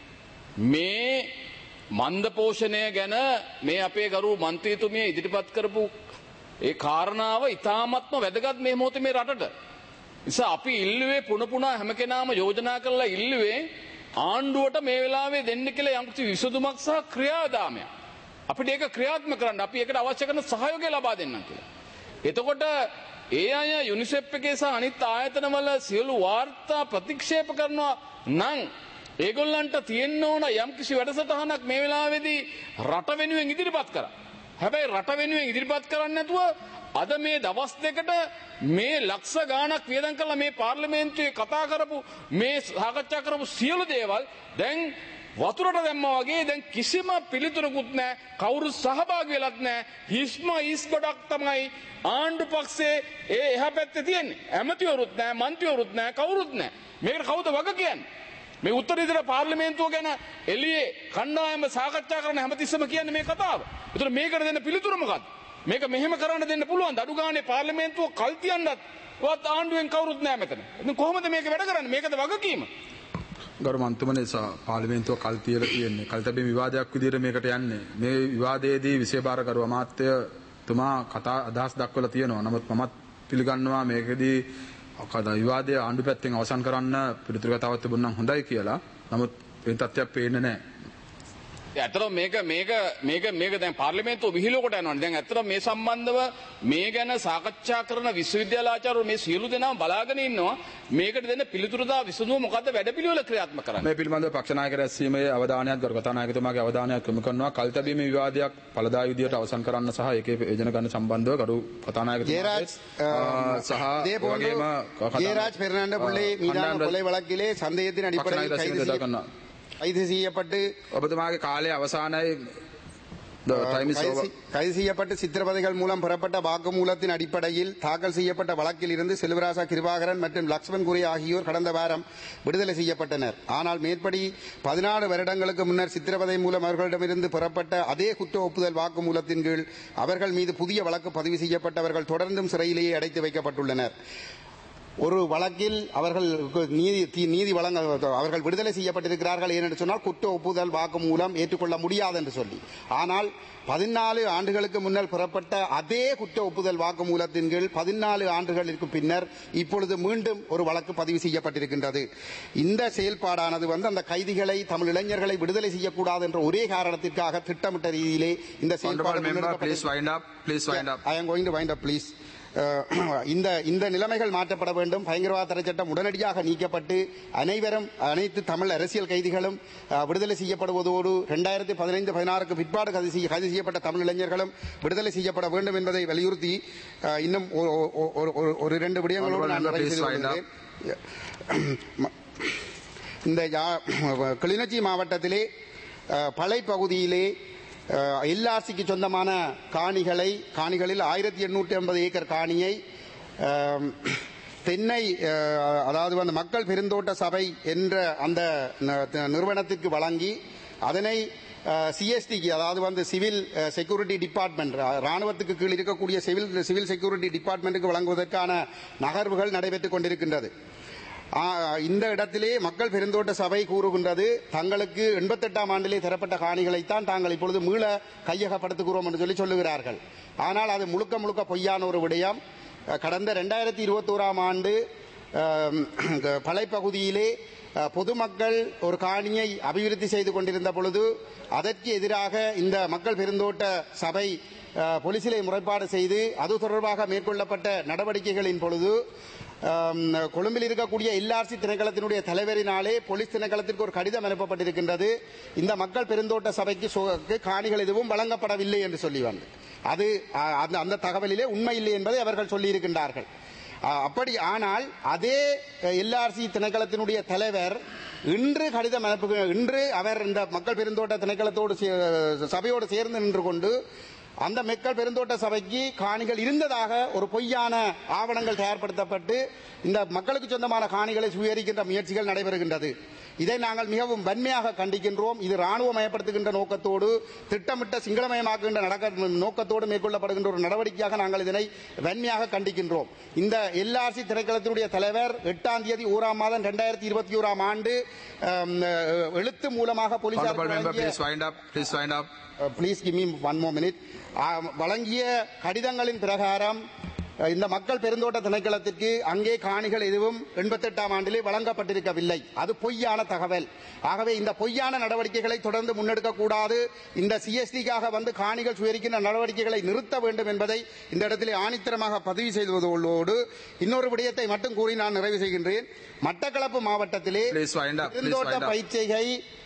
මේ මන්ද පෝෂණය ගැන මේ අපේ ගරු මන්ත්‍රීතුමිය ඉදිරිපත් කරපු ඒ කාරණාව ඉතාමත්ම වැදගත් මේ මොහොතේ මේ රටට. නිසා අපි ඉල්ලුවේ පුන පුනා හැම කෙනාම යෝජනා කරලා ඉල්ලුවේ ආණ්ඩුවට මේ වෙලාවේ දෙන්න කියලා යම්කිසි විසඳුමක් සහ ක්‍රියාදාමයක්. අපිට ඒක ක්‍රියාත්මක කරන්න අපි ඒකට අවශ්‍ය කරන සහයෝගය ලබා දෙන්නම් කියලා. එතකොට ඒ අය යුනිසෙප් එකේ සහ අනිත් ආයතනවල සියලු වාර්තා ප්‍රතික්ෂේප කරනවා නම් ඒගොල්ලන්ට තියෙන්න ඕන යම්කිසි වැඩසටහනක් මේ වෙලාවේදී රට වෙනුවෙන් ඉදිරිපත් කරා. හැබැයි රට වෙනුවෙන් ඉදිරිපත් කරන්න නැතුව අද මේ දවස් දෙකට මේ ලක්ෂ ගානක් වියදම් කළා මේ පාර්ලිමේන්තුවේ කතා කරපු මේ සාකච්ඡා කරපු සියලු දේවල් දැන් වතුරට දැම්මා වගේ දැන් කිසිම පිළිතුරකුත් නැහැ කවුරු සහභාගී වෙලත් නැහැ හිස්ම හිස් ගොඩක් තමයි ආණ්ඩු පක්ෂයේ ඒ එහා පැත්තේ තියෙන්නේ ඇමතිවරුත් නැහැ මන්ත්‍රීවරුත් නැහැ කවුරුත් නැහැ මේකට කවුද වග කියන්නේ මේ උත්තරීතර පාර්ලිමේන්තුව ගැන එළියේ කණ්ඩායම සාකච්ඡා කරන හැමතිස්සම කියන්නේ මේ කතාව. ඒතර මේකට දෙන්න පිළිතුර මොකක්ද? මේක මෙහෙම කරන්න දෙන්න පුළුවන්. අඩු ගානේ පාර්ලිමේන්තුව කල් තියන්නත් වත් ආණ්ඩුවෙන් කවුරුත් නැහැ මෙතන. ඉතින් කොහොමද මේක වැඩ කරන්නේ? මේකද වගකීම? ගරු මන්තුමනේ සා පාර්ලිමේන්තුව කල් තියලා තියෙන්නේ. කල් තැබීම විවාදයක් විදිහට මේකට යන්නේ. මේ විවාදයේදී විශේෂභාරකරු අමාත්‍ය තුමා කතා අදහස් දක්වලා තියෙනවා. නමුත් මමත් පිළිගන්නවා මේකෙදී අකද විවාදය ආණ්ඩු පැත්තෙන් අවසන් කරන්න පිළිතුරු කතාවක් තිබුණා නම් හොඳයි කියලා. නමුත් මේ තත්ත්වයක් පේන්නේ නැහැ. ඇතර මේක මේක මේක මේක දැන් පාර්ලිමේන්තුව විහිළුවකට යනවා. දැන් ඇත්තට මේ සම්බන්ධව මේ ගැන සාකච්ඡා කරන විශ්වවිද්‍යාලාචාර්යවරු මේ සියලු දෙනාම බලාගෙන ඉන්නවා. මේකට දෙන්න පිළිතුරු දා විසඳුම මොකද්ද වැඩපිළිවෙල ක්‍රියාත්මක කරන්න. මේ පිළිබඳව පක්ෂ නායක රැස්වීමේ අවධානයක් ගරු කතානායකතුමාගේ අවධානයක් යොමු කරනවා. කල්තැබීමේ විවාදයක් පළදායි විදියට අවසන් කරන්න සහ ඒකේ යෝජන ගන්න සම්බන්ධව ගරු කතානායකතුමාගේ ஜெயராஜ் සහ இதே போன்று වගේම කතානායක- ஜெயராஜ் பெர்னாண்டோ பிள்ளை மீதான කණ්ඩායම් கொலை வழக்கிலே சந்தேகத்தின் පක්ෂ නායක அடிப்படையில் රැස්වීම கைது යොදා செய்ய- කරනවා. கைது செய்யப்பட்டு ඔබතුමාගේ කාලය අවසානයි The time is கைது over. செய்- கைது செய்யப்பட்டு சித்திரவதைகள் மூலம் பெறப்பட்ட வாக்குமூலத்தின் அடிப்படையில் தாக்கல் செய்யப்பட்ட வழக்கில் இருந்து செல்வராசா கிருபாகரன் மற்றும் லக்ஷ்மண் குரி ஆகியோர் கடந்த வாரம் விடுதலை செய்யப்பட்டனர் ஆனால் மேற்படி பதினாறு வருடங்களுக்கு முன்னர் சித்திரவதை மூலம் அவர்களிடமிருந்து பெறப்பட்ட அதே குற்ற ஒப்புதல் வாக்குமூலத்தின் கீழ் அவர்கள் மீது புதிய வழக்கு பதிவு செய்யப்பட்டவர்கள் தொடர்ந்தும் சிறையிலேயே அடைத்து வைக்கப்பட்டுள்ளனர் ஒரு வழக்கில் அவர்கள் நீதி தி- நீதி வழங்க அவர்கள் விடுதலை செய்யப்பட்டிருக்கிறார்கள் ஏனென்று சொன்னால் குற்ற ஒப்புதல் வாக்கு மூலம் ஏற்றுக்கொள்ள முடியாது என்று சொல்லி ஆனால் பதினாலு ஆண்டுகளுக்கு முன்னர் பெறப்பட்ட அதே குற்ற ஒப்புதல் வாக்கு மூலத்தின் கீழ் பதினாலு ஆண்டுகளுக்கு பின்னர் இப்பொழுது மீண்டும் ஒரு வழக்கு பதிவு செய்யப்பட்டிருக்கின்றது இந்த செயல்பாடானது வந்து அந்த கைதிகளை தமிழ் இளைஞர்களை விடுதலை செய்யக்கூடாது என்ற ஒரே காரணத்திற்காக திட்டமிட்ட ரீதியிலே இந்த Honorable செயல்பாடு member, முன்னெடுக்கப்பட்டு- please wind up. Please wind up. I am going to wind up please இந்த இந்த நிலைமைகள் மாற்றப்பட வேண்டும் பயங்கரவாத தடை சட்டம் உடனடியாக நீக்கப்பட்டு அனைவரும் அனைத்து தமிழ் அரசியல் கைதிகளும் அஹ், விடுதலை செய்யப்படுவதோடு இரண்டாயிரத்தி பதினைந்து பதினாறுக்கு பிற்பாடு கைது செய்ய- கைது செய்யப்பட்ட தமிழ் இளைஞர்களும் விடுதலை செய்யப்பட வேண்டும் என்பதை வலியுறுத்தி அஹ், இன்னும் ஒரு- ஒரு- ஒரு- ஒரு- ஒரு இரண்டு விடயங்களோடு நான் Honorable நிறைவு member, செய்து please wind கொள்கிறேன். ம- இந்த யா- கிளிநொச்சி மாவட்டத்திலே அஹ், பளை பகுதியிலே எல்ஆர்சிக்கு சொந்தமான காணிகளை காணிகளில் ஆயிரத்தி எண்ணூற்றி ஐம்பது ஏக்கர் காணியை அஹ், தென்னை அஹ், அதாவது வந்து மக்கள் பெருந்தோட்ட சபை என்ற அந்த ந- நிறுவனத்திற்கு வழங்கி அதனை சிஎஸ்டிக்கு அதாவது வந்து சிவில் செக்யூரிட்டி டிபார்ட்மெண்ட் ராணுவத்துக்கு கீழ் இருக்கக்கூடிய சிவில் சிவில் செக்யூரிட்டி டிபார்ட்மெண்ட்டுக்கு வழங்குவதற்கான நகர்வுகள் நடைபெற்றுக் கொண்டிருக்கின்றது ஆ, இந்த இடத்திலே மக்கள் பெருந்தோட்ட சபை கூறுகின்றது தங்களுக்கு எண்பத்தெட்டாம் ஆண்டிலே தரப்பட்ட காணிகளைத்தான் தாங்கள் இப்பொழுது மீள கையகப்படுத்துகிறோம் என்று சொல்லி சொல்லுகிறார்கள் ஆனால் அது முழுக்க முழுக்க பொய்யான ஒரு விடயம் கடந்த ரெண்டாயிரத்தி இருபத்தோராம் ஆண்டு ஆம், பலைப்பகுதியிலே அஹ், பொதுமக்கள் ஒரு காணியை அபிவிருத்தி செய்து கொண்டிருந்த பொழுது அதற்கு எதிராக இந்த மக்கள் பெருந்தோட்ட சபை அஹ், போலீசிலே முறைப்பாடு செய்து அது தொடர்பாக மேற்கொள்ளப்பட்ட நடவடிக்கைகளின் பொழுது ஆம், கொழும்பில் இருக்கக்கூடிய எல்ஆர்சி திணைக்களத்தினுடைய தலைவரினாலே போலீஸ் திணைக்களத்திற்கு ஒரு கடிதம் அனுப்பப்பட்டிருக்கின்றது இந்த மக்கள் பெருந்தோட்ட சபைக்கு சோ- காணிகள் எதுவும் வழங்கப்படவில்லை என்று சொல்லி வந்து அது அ, அந்த அந்த தகவலிலே உண்மை இல்லை என்பதை அவர்கள் சொல்லியிருக்கின்றார்கள் அ, அப்படி ஆனால் அதே எல்ஆர்சி திணைக்களத்தினுடைய தலைவர் இன்று கடிதம் அனுப்பு இன்று அவர் இந்த மக்கள் பெருந்தோட்ட திணைக்களத்தோடு சே- சபையோடு சேர்ந்து நின்று கொண்டு அந்த மக்கள் பெருந்தோட்ட சபைக்கு காணிகள் இருந்ததாக ஒரு பொய்யான ஆவணங்கள் தயார்படுத்தப்பட்டு இந்த மக்களுக்கு சொந்தமான காணிகளை சுயரிக்கின்ற முயற்சிகள் நடைபெறுகின்றது இதை நாங்கள் மிகவும் வன்மையாக கண்டிக்கின்றோம் இது ராணுவமயப்படுத்துகின்ற நோக்கத்தோடு திட்டமிட்ட சிங்களமயமாக்குகின்ற நடக்க நோக்கத்தோடு மேற்கொள்ளப்படுகின்ற ஒரு நடவடிக்கையாக நாங்கள் இதனை வன்மையாக கண்டிக்கின்றோம் இந்த எல்ஆர்சி திரைக்களத்தினுடைய தலைவர் எட்டாம் தேதி ஓராம் மாதம் இரண்டாயிரத்தி இருபத்தி ஓராம் ஆண்டு அம், எழுத்து மூலமாக Honorable member, போலீசார் please wind up. Please wind up. Please give me one more minute வழங்கிய கடிதங்களின் பிரகாரம் அஹ், இந்த மக்கள் பெருந்தோட்ட திணைக்களத்திற்கு அங்கே காணிகள் எதுவும் எண்பத்தெட்டாம் ஆண்டிலே வழங்கப்பட்டிருக்கவில்லை அது பொய்யான தகவல் ஆகவே இந்த பொய்யான நடவடிக்கைகளை தொடர்ந்து முன்னெடுக்கக்கூடாது இந்த சிஎஸ்டிக்காக வந்து காணிகள் சுயரிக்கின்ற நடவடிக்கைகளை நிறுத்த வேண்டும் என்பதை இந்த இடத்திலே ஆணித்தரமாக பதிவு செய்வதோடு இன்னொரு விடயத்தை மட்டும் கூறி நான் நிறைவு செய்கின்றேன் மட்டக்களப்பு மாவட்டத்திலே Please wind up. Please பெருந்தோட்ட wind up. பயிற்சிகை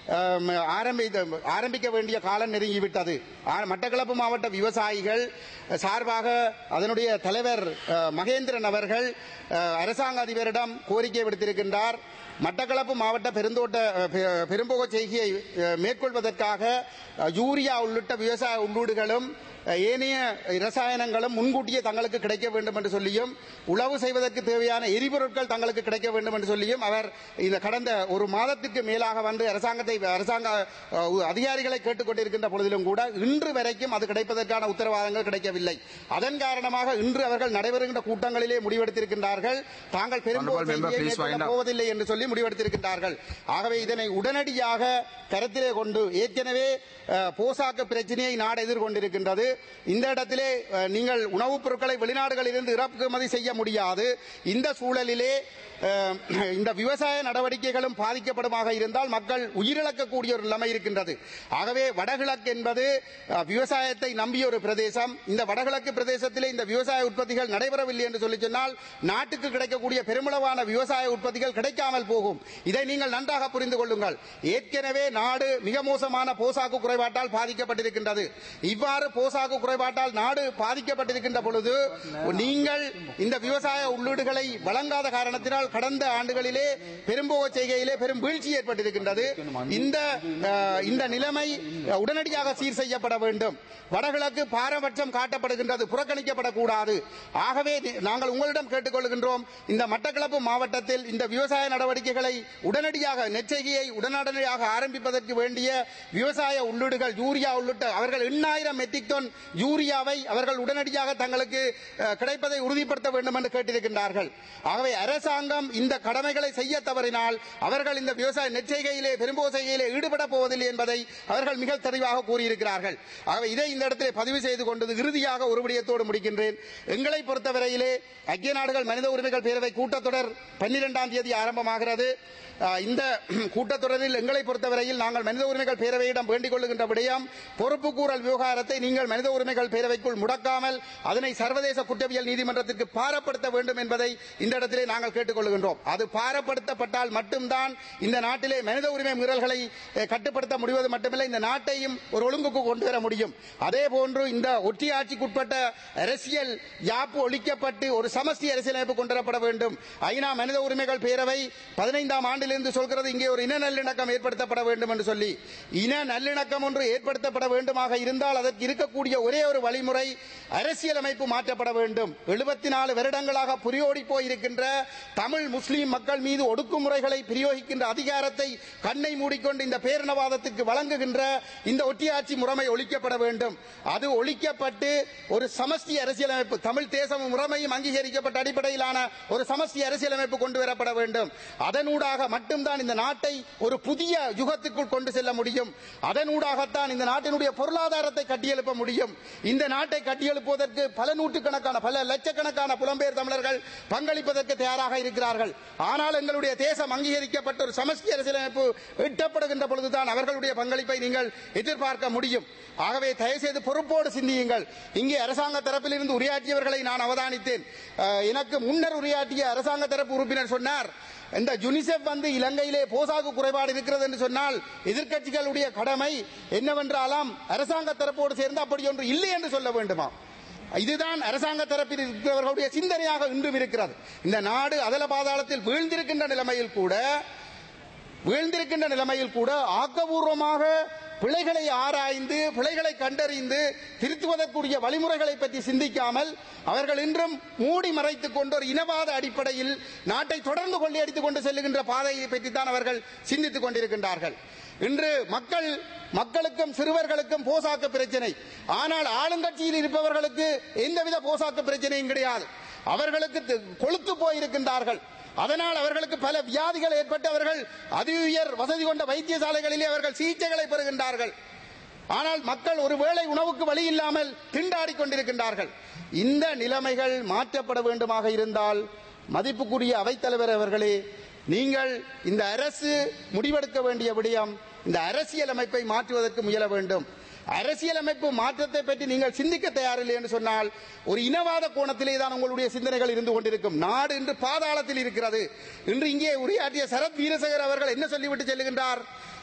ஆம், ஆரம்பித்த ஆரம்பிக்க வேண்டிய காலம் நெருங்கிவிட்டது ஆ- மட்டக்களப்பு மாவட்ட விவசாயிகள் சார்பாக அதனுடைய தலைவர் அஹ், மகேந்திரன் அவர்கள் அஹ், அரசாங்க அதிபரிடம் கோரிக்கை விடுத்திருக்கின்றார் மட்டக்களப்பு மாவட்ட பெருந்தோட்ட அஹ், பெ- பெரும்போக செய்கையை அஹ், மேற்கொள்வதற்காக அஹ், யூரியா உள்ளிட்ட விவசாய உள்ளீடுகளும் அஹ், ஏனைய ரசாயனங்களும் முன்கூட்டியே தங்களுக்கு கிடைக்க வேண்டும் என்று சொல்லியும் உழவு செய்வதற்கு தேவையான எரிபொருட்கள் தங்களுக்கு கிடைக்க வேண்டும் என்று சொல்லியும் அவர் இந்த கடந்த ஒரு மாதத்திற்கு மேலாக வந்து அரசாங்கத்தை அரசாங்க அஹ், அதிகாரிகளை கேட்டுக்கொண்டிருக்கின்ற பொழுதிலும் கூட இன்று வரைக்கும் அது கிடைப்பதற்கான உத்தரவாதங்கள் கிடைக்கவில்லை அதன் காரணமாக இன்று அவர்கள் நடைபெறுகின்ற கூட்டங்களிலே முடிவெடுத்திருக்கின்றார்கள் தாங்கள் பெரும்போக்கு Honorable member, செய்தியை please wind மேற்கொள்ளப் up. போவதில்லை என்று சொல்லி முடிவெடுத்திருக்கின்றார்கள் ஆகவே இதனை உடனடியாக கருத்திலே கொண்டு ஏற்கனவே அஹ், போசாக்கு பிரச்சனையை நாடு எதிர்கொண்டிருக்கின்றது இந்த இடத்திலே அஹ், நீங்கள் உணவுப் பொருட்களை வெளிநாடுகளிலிருந்து இறக்குமதி செய்ய முடியாது இந்த சூழலிலே அஹ், இந்த விவசாய நடவடிக்கைகளும் பாதிக்கப்படுமாக இருந்தால் மக்கள் உயிரிழக்கக்கூடிய ஒரு நிலைமை இருக்கின்றது ஆகவே வடகிழக்கு என்பது அஹ், விவசாயத்தை நம்பிய ஒரு பிரதேசம் இந்த வடகிழக்கு பிரதேசத்திலே இந்த விவசாய உற்பத்திகள் நடைபெறவில்லை என்று சொல்லி சொன்னால் நாட்டுக்கு கிடைக்கக்கூடிய பெருமளவான விவசாய உற்பத்திகள் கிடைக்காமல் போகும் இதை நீங்கள் நன்றாக புரிந்து கொள்ளுங்கள் ஏற்கனவே நாடு மிக மோசமான போசாக்கு குறைபாட்டால் பாதிக்கப்பட்டிருக்கின்றது இவ்வாறு போசாக்கு குறைபாட்டால் நாடு பாதிக்கப்பட்டிருக்கின்ற பொழுது நீங்கள் இந்த விவசாய உள்ளீடுகளை வழங்காத காரணத்தினால் கடந்த ஆண்டுகளிலே பெரும்போக செய்கையிலே பெரும் வீழ்ச்சி ஏற்பட்டிருக்கின்றது இந்த அஹ், இந்த நிலைமை அஹ், உடனடியாக சீர் செய்யப்பட வேண்டும் வடகிழக்கு பாரபட்சம் காட்டப்படுகின்றது புறக்கணிக்கப்படக்கூடாது ஆகவே நி- நாங்கள் உங்களிடம் கேட்டுக்கொள்கின்றோம் இந்த மட்டக்களப்பு மாவட்டத்தில் இந்த விவசாய நடவடிக்கைகளை உடனடியாக நெச்செய்கையை உடனடியாக ஆரம்பிப்பதற்கு வேண்டிய விவசாய உள்ளீடுகள் யூரியா உள்ளிட்ட அவர்கள் எண்ணாயிரம் மெட்ரிக் டன் யூரியாவை அவர்கள் உடனடியாக தங்களுக்கு அஹ், கிடைப்பதை உறுதிப்படுத்த வேண்டும் என்று கேட்டிருக்கின்றார்கள் ஆகவே அரசாங்கம் இந்த கடமைகளை செய்ய தவறினால் அவர்கள் இந்த விவசாய நெச்செய்கையிலே பெரும்போ செய்கையிலே ஈடுபட போவதில்லை என்பதை அவர்கள் மிக தெளிவாக கூறியிருக்கிறார்கள் ஆகவே இதை இந்த இடத்திலே பதிவு செய்து கொண்டது இறுதியாக ஒரு விடயத்தோடு முடிக்கின்றேன் எங்களை பொறுத்தவரையிலே ஐக்கிய நாடுகள் மனித உரிமைகள் பேரவை கூட்டத்தொடர் பன்னிரெண்டாம் தேதி ஆரம்பமாகிறது அஹ், இந்த கூட்டத்தொடரில் எங்களை பொறுத்தவரையில் நாங்கள் மனித உரிமைகள் பேரவையிடம் வேண்டிக் கொள்ளுகின்ற விடயம் பொறுப்புக்கூறல் விவகாரத்தை நீங்கள் மனித உரிமைகள் பேரவைக்குள் முடக்காமல் அதனை சர்வதேச குற்றவியல் நீதிமன்றத்திற்கு பாரப்படுத்த வேண்டும் என்பதை இந்த இடத்திலே நாங்கள் கேட்டுக்கொள்கின்றோம் அது பாரப்படுத்தப்பட்டால் மட்டும்தான் இந்த நாட்டிலே மனித உரிமை மீறல்களை அஹ், கட்டுப்படுத்த முடிவது மட்டுமில்லை இந்த நாட்டையும் ஒரு ஒழுங்குக்கு கொண்டு வர முடியும் அதே போன்று இந்த ஒற்றியாட்சிக்குட்பட்ட அரசியல் யாப்பு ஒழிக்கப்பட்டு ஒரு சமஸ்தி அரசியலமைப்பு கொண்டு வரப்பட வேண்டும் ஐநா மனித உரிமைகள் பேரவை பதினைந்தாம் ஆண்டிலிருந்து சொல்கிறது இங்கே ஒரு இன நல்லிணக்கம் ஏற்படுத்தப்பட வேண்டும் என்று சொல்லி இன நல்லிணக்கம் ஒன்று ஏற்படுத்தப்பட வேண்டுமாக இருந்தால் அதற்கு இருக்கக்கூடிய ஒரே ஒரு வழிமுறை அரசியலமைப்பு மாற்றப்பட வேண்டும் எழுபத்தி நாலு வருடங்களாக புரியோடி போயிருக்கின்ற தமிழ் முஸ்லீம் மக்கள் மீது ஒடுக்குமுறைகளை பிரயோகிக்கின்ற அதிகாரத்தை கண்ணை மூடிக்கொண்டு இந்த பேரினவாதத்திற்கு வழங்குகின்ற இந்த ஒட்டியாட்சி முறைமை ஒழிக்கப்பட வேண்டும் அது ஒழிக்கப்பட்டு ஒரு சமஸ்தி அரசியலமைப்பு தமிழ் தேசமும் முறைமையும் அங்கீகரிக்கப்பட்ட அடிப்படையிலான ஒரு சமஸ்தி அரசியலமைப்பு கொண்டு வரப்பட வேண்டும் அதனூடாக மட்டும்தான் இந்த நாட்டை ஒரு புதிய யுகத்துக்குள் கொண்டு செல்ல முடியும் அதனூடாகத்தான் இந்த நாட்டினுடைய பொருளாதாரத்தை கட்டியெழுப்ப முடியும் இந்த நாட்டை கட்டியெழுப்புவதற்கு பல நூற்றுக்கணக்கான பல லட்சக்கணக்கான புலம்பெயர் தமிழர்கள் பங்களிப்பதற்கு தயாராக இருக்கிறார்கள் ஆனால் எங்களுடைய தேசம் அங்கீகரிக்கப்பட்ட ஒரு சமஸ்தி அரசியலமைப்பு எட்டப்படுகின்ற பொழுதுதான் அவர்களுடைய பங்களிப்பை நீங்கள் எதிர்பார்க்க முடியும் ஆகவே தயவுசெய்து பொறுப்போடு சிந்தியுங்கள் இங்கே அரசாங்க தரப்பில் இருந்து உரையாற்றியவர்களை நான் அவதானித்தேன் அஹ், எனக்கு முன்னர் உரையாற்றிய அரசாங்க தரப்பு உறுப்பினர் சொன்னார் இந்த யுனிசெஃப் வந்து இலங்கையிலே போசாக்கு குறைபாடு இருக்கிறது என்று சொன்னால் எதிர்க்கட்சிகளுடைய கடமை என்னவென்றாலாம் அரசாங்க தரப்போடு சேர்ந்து அப்படி ஒன்று இல்லை என்று சொல்ல வேண்டுமா இதுதான் அரசாங்க தரப்பில் இருக்கிறவர்களுடைய சிந்தனையாக இன்றும் இருக்கிறது இந்த நாடு அதல பாதாளத்தில் வீழ்ந்திருக்கின்ற நிலைமையில் கூட வீழ்ந்திருக்கின்ற நிலைமையில் கூட ஆக்கபூர்வமாக பிழைகளை ஆராய்ந்து பிழைகளை கண்டறிந்து திருத்துவதற்குரிய வழிமுறைகளை பற்றி சிந்திக்காமல் அவர்கள் இன்றும் மூடி மறைத்துக் கொண்டு ஒரு இனவாத அடிப்படையில் நாட்டை தொடர்ந்து கொள்ளையடித்துக் கொண்டு செல்லுகின்ற பாதையை பற்றித்தான் அவர்கள் சிந்தித்துக் கொண்டிருக்கின்றார்கள் இன்று மக்கள் மக்களுக்கும் சிறுவர்களுக்கும் போசாக்கு பிரச்சனை ஆனால் ஆளுங்கட்சியில் இருப்பவர்களுக்கு எந்தவித போசாக்கு பிரச்சனையும் கிடையாது அவர்களுக்கு தி- கொழுத்து போயிருக்கின்றார்கள் அதனால் அவர்களுக்கு பல வியாதிகள் ஏற்பட்டு அவர்கள் அதி உயர் வசதி கொண்ட வைத்தியசாலைகளிலே அவர்கள் சிகிச்சைகளை பெறுகின்றார்கள் ஆனால் மக்கள் ஒருவேளை உணவுக்கு வழி இல்லாமல் திண்டாடி கொண்டிருக்கின்றார்கள் இந்த நிலைமைகள் மாற்றப்பட வேண்டுமாக இருந்தால் மதிப்புக்குரிய அவைத்தலைவர் அவர்களே நீங்கள் இந்த அரசு முடிவெடுக்க வேண்டிய விடயம் இந்த அரசியல் அமைப்பை மாற்றுவதற்கு முயல வேண்டும் அரசியலமைப்பு மாற்றத்தை பற்றி நீங்கள் சிந்திக்க தயாரில்லை என்று சொன்னால் ஒரு இனவாத கோணத்திலே தான் உங்களுடைய சிந்தனைகள் இருந்து கொண்டிருக்கும் நாடு இன்று பாதாளத்தில் இருக்கிறது இன்று இங்கே உரையாற்றிய சரத் வீரசேகர் அவர்கள் என்ன சொல்லிவிட்டு செல்லுகின்றார்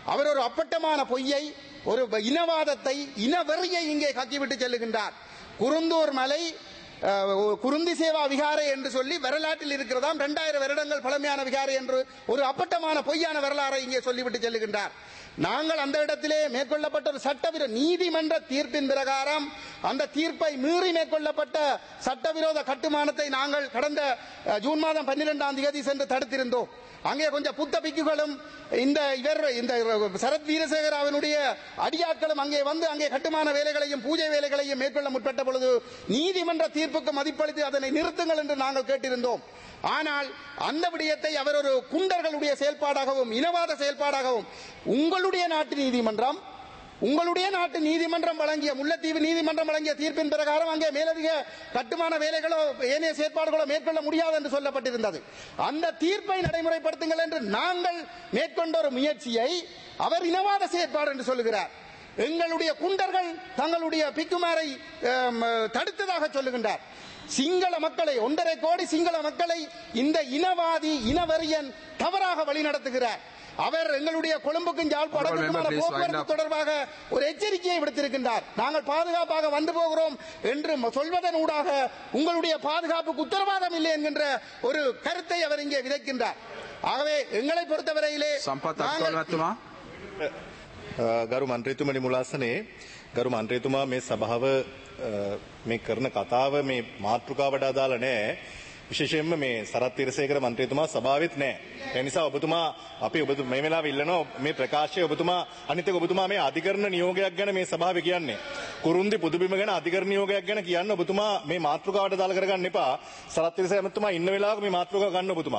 அவர் ஒரு அப்பட்டமான பொய்யை ஒரு இனவாதத்தை இனவெறியை இங்கே கக்கிவிட்டு செல்லுகின்றார் குருந்தூர் மலை அஹ், குருந்தி சேவா விகாரை என்று சொல்லி வரலாற்றில் இருக்கிறதாம் இரண்டாயிரம் வருடங்கள் பழமையான விகாரை என்று ஒரு அப்பட்டமான பொய்யான வரலாறை இங்கே சொல்லிவிட்டு செல்லுகின்றார் நாங்கள் அந்த இடத்திலே மேற்கொள்ளப்பட்ட ஒரு சட்டவிரோ நீதிமன்ற தீர்ப்பின் பிரகாரம் அந்த தீர்ப்பை மீறி மேற்கொள்ளப்பட்ட சட்டவிரோத கட்டுமானத்தை நாங்கள் கடந்த அஹ், ஜூன் மாதம் பன்னிரெண்டாம் தேதி சென்று தடுத்திருந்தோம் அங்கே கொஞ்சம் புத்த பிக்குகளும் இந்த இவர் இந்த சரத் வீரசேகர் அவனுடைய அடியாட்களும் அங்கே வந்து அங்கே கட்டுமான வேலைகளையும் பூஜை வேலைகளையும் மேற்கொள்ள முற்பட்ட பொழுது நீதிமன்ற தீர்ப்புக்கு மதிப்பளித்து அதனை நிறுத்துங்கள் என்று நாங்கள் கேட்டிருந்தோம் ஆனால் அந்த விடயத்தை அவர் ஒரு குண்டர்களுடைய செயல்பாடாகவும் இனவாத செயல்பாடாகவும் உங்களுடைய நாட்டு நீதிமன்றம் உங்களுடைய நாட்டு நீதிமன்றம் வழங்கிய முல்லைத்தீவு நீதிமன்றம் வழங்கிய தீர்ப்பின் பிரகாரம் அங்கே மேலதிக கட்டுமான வேலைகளோ ஏனைய செயற்பாடுகளோ மேற்கொள்ள முடியாது என்று சொல்லப்பட்டிருந்தது அந்த தீர்ப்பை நடைமுறைப்படுத்துங்கள் என்று நாங்கள் மேற்கொண்ட ஒரு முயற்சியை அவர் இனவாத செயற்பாடு என்று சொல்லுகிறார் எங்களுடைய குண்டர்கள் தங்களுடைய பிக்குமாரை ஆம், தடுத்ததாக சொல்லுகின்றார் சிங்கள மக்களை ஒன்றரை கோடி சிங்கள மக்களை இந்த இனவாதி இனவெறியன் தவறாக வழிநடத்துகிறார் அவர் எங்களுடைய கொழும்புக்கும் Honorable member, யாழ்ப்பாணத்துக்குமான please wind போக்குவரத்து up. தொடர்பாக ஒரு எச்சரிக்கையை விடுத்திருக்கின்றார் நாங்கள் பாதுகாப்பாக வந்து போகிறோம் என்று ம- சொல்வதன் ஊடாக உங்களுடைய பாதுகாப்புக்கு உத்தரவாதம் இல்லை என்கின்ற ஒரு கருத்தை அவர் இங்கே விதைக்கின்றார் ஆகவே எங்களை பொறுத்தவரையிலே සම්පත් நாங்கள் අත්කල්මැත්තුමා අ, ගරු මන්ත්‍රීතුමනි මුලාසනේ ගරු මන්ත්‍රීතුමා මේ සභාව අ, මේ කරන කතාව මේ මාතෘකාවට අදාළ නෑ විශේෂයෙන්ම මේ සරත් තිරසේකර මන්ත්‍රීතුමා සභාවෙත් නෑ. ඒ නිසා ඔබතුමා අපි ඔබ මේ වෙලාවේ ඉල්ලනවා මේ ප්‍රකාශය ඔබතුමා අනිත් එක ඔබතුමා මේ අධිකරණ නියෝගයක් ගැන මේ සභාවේ කියන්නේ. කුරුන්දි පුදුබිම ගැන අධිකරණ නියෝගයක් ගැන කියන්න ඔබතුමා මේ මාතෘකාවට දාලා කරගන්න එපා. සරත් තිරසේකර මන්ත්‍රීතුමා ඉන්න වෙලාවක මේ මාතෘකාව ගන්න ඔබතුමා.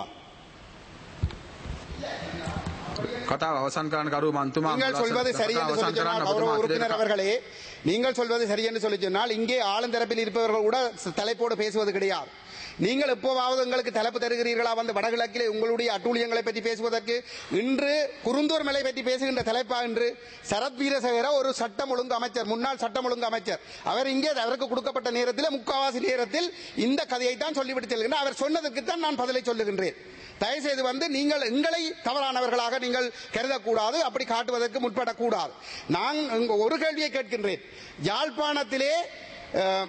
කතාව අවසන් කරන්න කරු මන්තුමා நீங்கள் சொல்வது சரி என்று சொல்லி சொன்னால் கௌரவ உறுப்பினர் அவர்களே நீங்கள் சொல்வது சரி என்று சொல்லி சொன்னால் இங்கே ஆளுந்தரப்பில் இருப்பவர்கள் கூட ச- தலைப்போடு பேசுவது கிடையாது நீங்கள் எப்போவாவது உங்களுக்கு தலைப்பு தருகிறீர்களா வந்து வடகிழக்கிலே உங்களுடைய அட்டூழியங்களை பற்றி பேசுவதற்கு இன்று குருந்தூர் மலை பற்றி பேசுகின்ற தலைப்பா என்று சரத் வீரசேகர ஒரு சட்டம் ஒழுங்கு அமைச்சர் முன்னாள் சட்டம் ஒழுங்கு அமைச்சர் அவர் இங்கே அவருக்கு கொடுக்கப்பட்ட நேரத்தில் முக்காவாசி நேரத்தில் இந்த கதையை தான் சொல்லிவிட்டு செல்கின்றேன் அவர் சொன்னதற்கு தான் நான் பதிலை சொல்லுகின்றேன் தயவுசெய்து வந்து நீங்கள் எங்களை தவறானவர்களாக நீங்கள் கருதக்கூடாது அப்படி காட்டுவதற்கு முற்படக்கூடாது நான் இங்கு ஒரு கேள்வியை கேட்கின்றேன் யாழ்ப்பாணத்திலே அஹ்,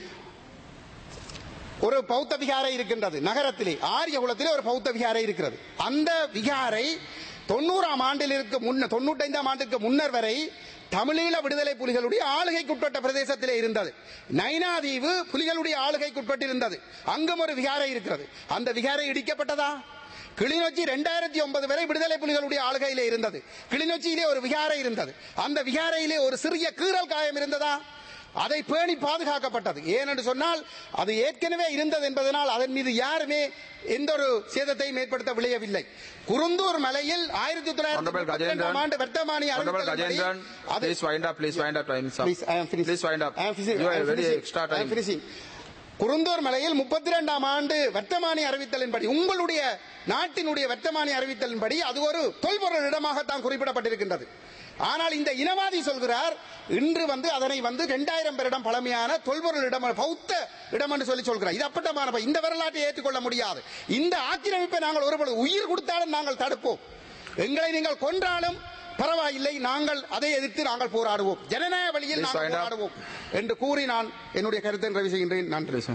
ஒரு பௌத்த விகாரை இருக்கின்றது நகரத்திலே ஆரியகுலத்திலே ஒரு பௌத்த விகாரை இருக்கிறது அந்த விகாரை தொண்ணூறாம் ஆண்டில் இருக்க முன்ன தொண்ணூத்தைந்தாம் ஆண்டுக்கு முன்னர் வரை தமிழீழ விடுதலை புலிகளுடைய ஆளுகைக்குட்பட்ட பிரதேசத்திலே இருந்தது நைனாதீவு புலிகளுடைய ஆளுகைக்குட்பட்டிருந்தது அங்கும் ஒரு விகாரை இருக்கிறது அந்த விகாரை இடிக்கப்பட்டதா கிளிநொச்சி ரெண்டாயிரத்தி ஒன்பது வரை விடுதலை புலிகளுடைய ஆளுகையிலே இருந்தது கிளிநொச்சியிலே ஒரு விகாரை இருந்தது அந்த விகாரையிலே ஒரு சிறிய கீறல் காயம் இருந்ததா அதை பேணி பாதுகாக்கப்பட்டது ஏனென்று சொன்னால் அது ஏற்கனவே இருந்தது என்பதனால் அதன் மீது யாருமே எந்த ஒரு சேதத்தையும் ஏற்படுத்த விளையவில்லை குருந்தூர் மலையில் ஆயிரத்தி Honorable தொள்ளாயிரத்தி Gajendran, ஆண்டு வர்த்தமானி Honorable அறிவித்தலின்படி Gajendran, அது- please wind up, please wind up, time is up. Please, I am finished. Please wind up. I am finishing. You I have am very finishing. extra I am time. finishing. Kurunthur மலையில் முப்பத்தி ரெண்டாம் ஆண்டு வர்த்தமானி அறிவித்தலின்படி உங்களுடைய நாட்டினுடைய வர்த்தமானி அறிவித்தலின்படி அது ஒரு தொல்பொருள் இடமாகத்தான் குறிப்பிடப்பட்டிருக்கின்றது ஆனால் இந்த இனவாதி சொல்கிறார் இன்று வந்து அதனை வந்து இரண்டாயிரம் பேரிடம் பழமையான தொல்பொருள் இடம் பௌத்த இடம் என்று சொல்லி சொல்கிறார் இது அப்பட்டமான ப- இந்த வரலாற்றை ஏற்றுக்கொள்ள முடியாது இந்த ஆக்கிரமிப்பை நாங்கள் ஒருபொழுது உயிர் கொடுத்தாலும் நாங்கள் தடுப்போம் எங்களை நீங்கள் கொன்றாலும் பரவாயில்லை நாங்கள் அதை எதிர்த்து நாங்கள் போராடுவோம் ஜனநாயக வழியில் Please நாங்கள் wind up. போராடுவோம் என்று கூறி நான் என்னுடைய கருத்தை நிறைவு செய்கின்றேன் நன்றி Please.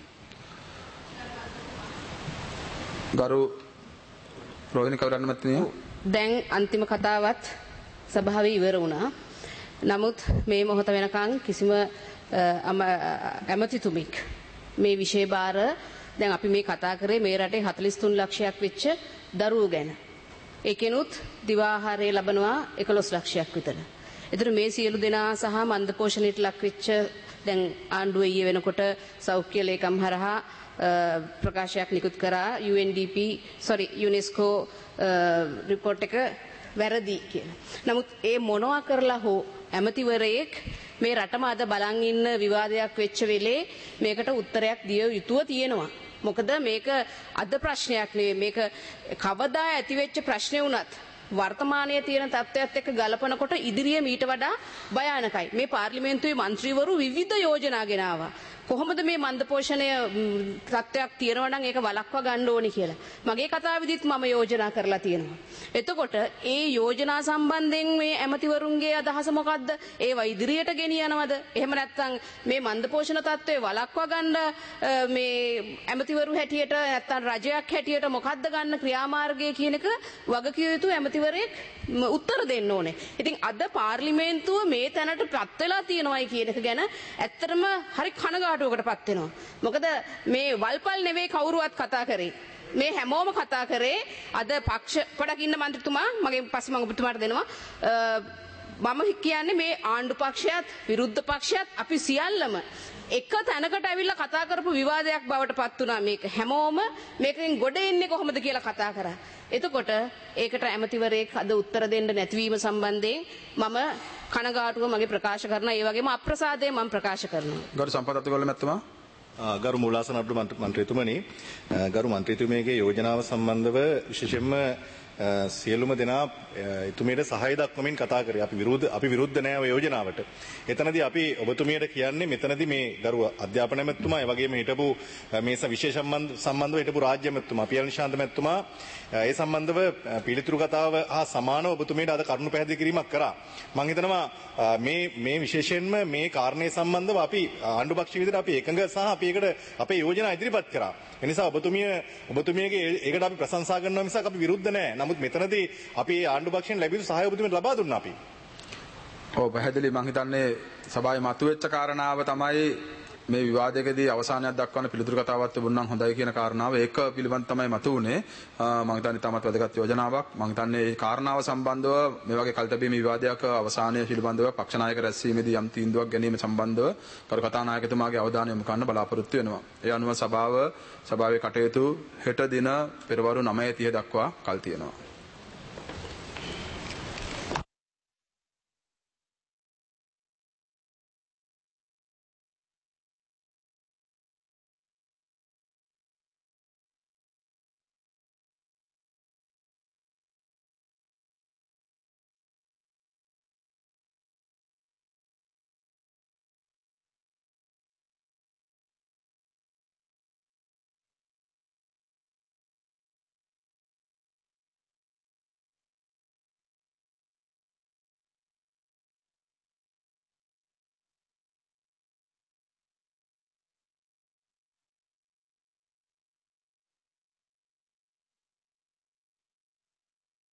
ගරු රෝහිණි කවරන්නමත්නය දැන් අන්තිම කතාවත් සභාවේ ඉවර වුණා. නමුත් මේ මොහොත වෙනකන් කිසිම අ, අම- ඇමතිතුමෙක් මේ විෂය භාර දැන් අපි මේ කතා කරේ මේ රටේ 43 ලක්ෂයක් වෙච්ච දරුවෝ ගැන. ඒකෙනුත් දිවාහාරය ලබනවා 11 ලක්ෂයක් විතර. ඒතර මේ සියලු දෙනා සහ මන්ද පෝෂණයට ලක් වෙච්ච දැන් ආණ්ඩුව ඊයේ වෙනකොට සෞඛ්‍ය ලේකම් හරහා අ, ප්‍රකාශයක් නිකුත් කරා UNDP sorry UNESCO රිපෝට් එක වැරදි කියලා. නමුත් ඒ මොනවා කරලා හෝ ඇමතිවරයෙක් මේ රටම අද බලන් ඉන්න විවාදයක් වෙච්ච වෙලේ මේකට උත්තරයක් දිය යුතුව තියෙනවා. මොකද මේක අද ප්‍රශ්නයක් නෙවෙයි මේක කවදා ඇතිවෙච්ච ප්‍රශ්නය වුණත් වර්තමානයේ තියෙන තත්ත්වයක් එක්ක ගලපනකොට ඉදිරියේ මීට වඩා භයානකයි. මේ පාර්ලිමේන්තුවේ മന്ത്രിවරු විවිධ යෝජනා ගෙනාවා. කොහොමද මේ මන්ද පෝෂණය ම්, තත්ත්වයක් තියෙනවා නම් ඒක වළක්වා ගන්න ඕනි කියලා. මගේ කතාවෙදිත් මම යෝජනා කරලා තියෙනවා. එතකොට ඒ යෝජනා සම්බන්ධයෙන් මේ ඇමතිවරුන්ගේ අදහස මොකද්ද? ඒවා ඉදිරියට ගෙනියනවද? එහෙම නැත්නම් මේ මන්ද පෝෂණ තත්ත්වය වළක්වා ගන්න අ, මේ ඇමතිවරු හැටියට නැත්නම් රජයක් හැටියට මොකද්ද ගන්න ක්‍රියාමාර්ගය කියන එක වගකිය යුතු ඇමතිවරයෙක් ම, උත්තර දෙන්න ඕනේ. ඉතින් අද පාර්ලිමේන්තුව මේ තැනට පත් වෙලා තියෙනවයි කියන එක ගැන ඇත්තටම හරි කනගාටුවකට පත් වෙනවා. මොකද මේ වල්පල් නෙවෙයි කවුරුවත් කතා කරේ. මේ හැමෝම කතා කරේ අද පක්ෂ පොඩක් ඉන්න මන්ත්‍රීතුමා මගේ පස්සේ මම ඔබතුමාට දෙනවා අ, මම කියන්නේ මේ ආණ්ඩු පක්ෂයත් විරුද්ධ පක්ෂයත් අපි සියල්ලම එක තැනකට ඇවිල්ලා කතා කරපු විවාදයක් බවට පත් වුණා මේක හැමෝම මේකෙන් ගොඩ එන්නේ කොහොමද කියලා කතා කරා. එතකොට ඒකට ඇමතිවරයෙක් අද උත්තර දෙන්න නැතිවීම සම්බන්ධයෙන් මම කනගාටුව මගේ ප්‍රකාශ කරනවා ඒ වගේම අප්‍රසාදය මම ප්‍රකාශ කරනවා. ගරු සම්පත් අතුගොල්ල මැතිතුමා ආ, ගරු මූලාසන අප්‍ර මන්ත්‍ර- මන්ත්‍රීතුමනි ආ, ගරු මන්ත්‍රීතුමියගේ යෝජනාව සම්බන්ධව විශේෂයෙන්ම ආ, සියලුම දෙනා ආ, එතුමියට සහාය දක්වමින් කතා කරේ අපි විරුද්ධ අපි විරුද්ධ නෑ ඔය යෝජනාවට. එතනදී අපි ඔබතුමියට කියන්නේ මෙතනදී මේ ගරු අධ්‍යාපන මැතිතුමා ඒ වගේම හිටපු ආ, මේ ස- විශේෂ සම්බන්ධ සම්බන්ධව හිටපු රාජ්‍ය මැතිතුමා පියල් නිශාන්ත මැතිතුමා ආ, ඒ සම්බන්ධව ආ, පිළිතුරු කතාව හා සමානව ඔබතුමියට අද කරුණු පැහැදිලි කිරීමක් කරා. මම හිතනවා ආ, මේ මේ විශේෂයෙන්ම මේ කාරණේ සම්බන්ධව අපි ආණ්ඩු පක්ෂ විදිහට අපි එකඟ සහ අපි ඒකට අපේ යෝජනා ඉදිරිපත් කරා. ඒ නිසා ඔබතුමිය ඔබතුමියගේ ඒ- ඒකට අපි ප්‍රශංසා කරනවා මිසක් අපි විරුද්ධ නෑ. නමුත් මෙතනදී අපි ඒ ආණ්ඩු පක්ෂයෙන් ලැබිය යුතු සහාය ඔබතුමියට ලබා දුන්නා අපි. ඔව් පැහැදිලි මං හිතන්නේ සභාවේ මතුවෙච්ච කාරණාව තමයි මේ විවාදයකදී අවසානයක් දක්වන පිළිතුරු කතාවක් තිබුණා නම් හොඳයි කියන කාරණාව ඒක පිළිබඳ තමයි මතුවුනේ අ, මං හිතන්නේ තමත් වැදගත් යෝජනාවක් මං හිතන්නේ මේ කාරණාව සම්බන්ධව මේ වගේ කල්තබීම විවාදයක අවසානය පිළිබඳව පක්ෂ නායක රැස්වීමේදී යම් තීන්දුවක් ගැනීම සම්බන්ධව කරු කතානායකතුමාගේ අවධානය යොමු කරන්න බලාපොරොත්තු වෙනවා ඒ අනුව සභාව සභාවේ කටයුතු හෙට දින පෙරවරු 9:30 දක්වා කල් තියෙනවා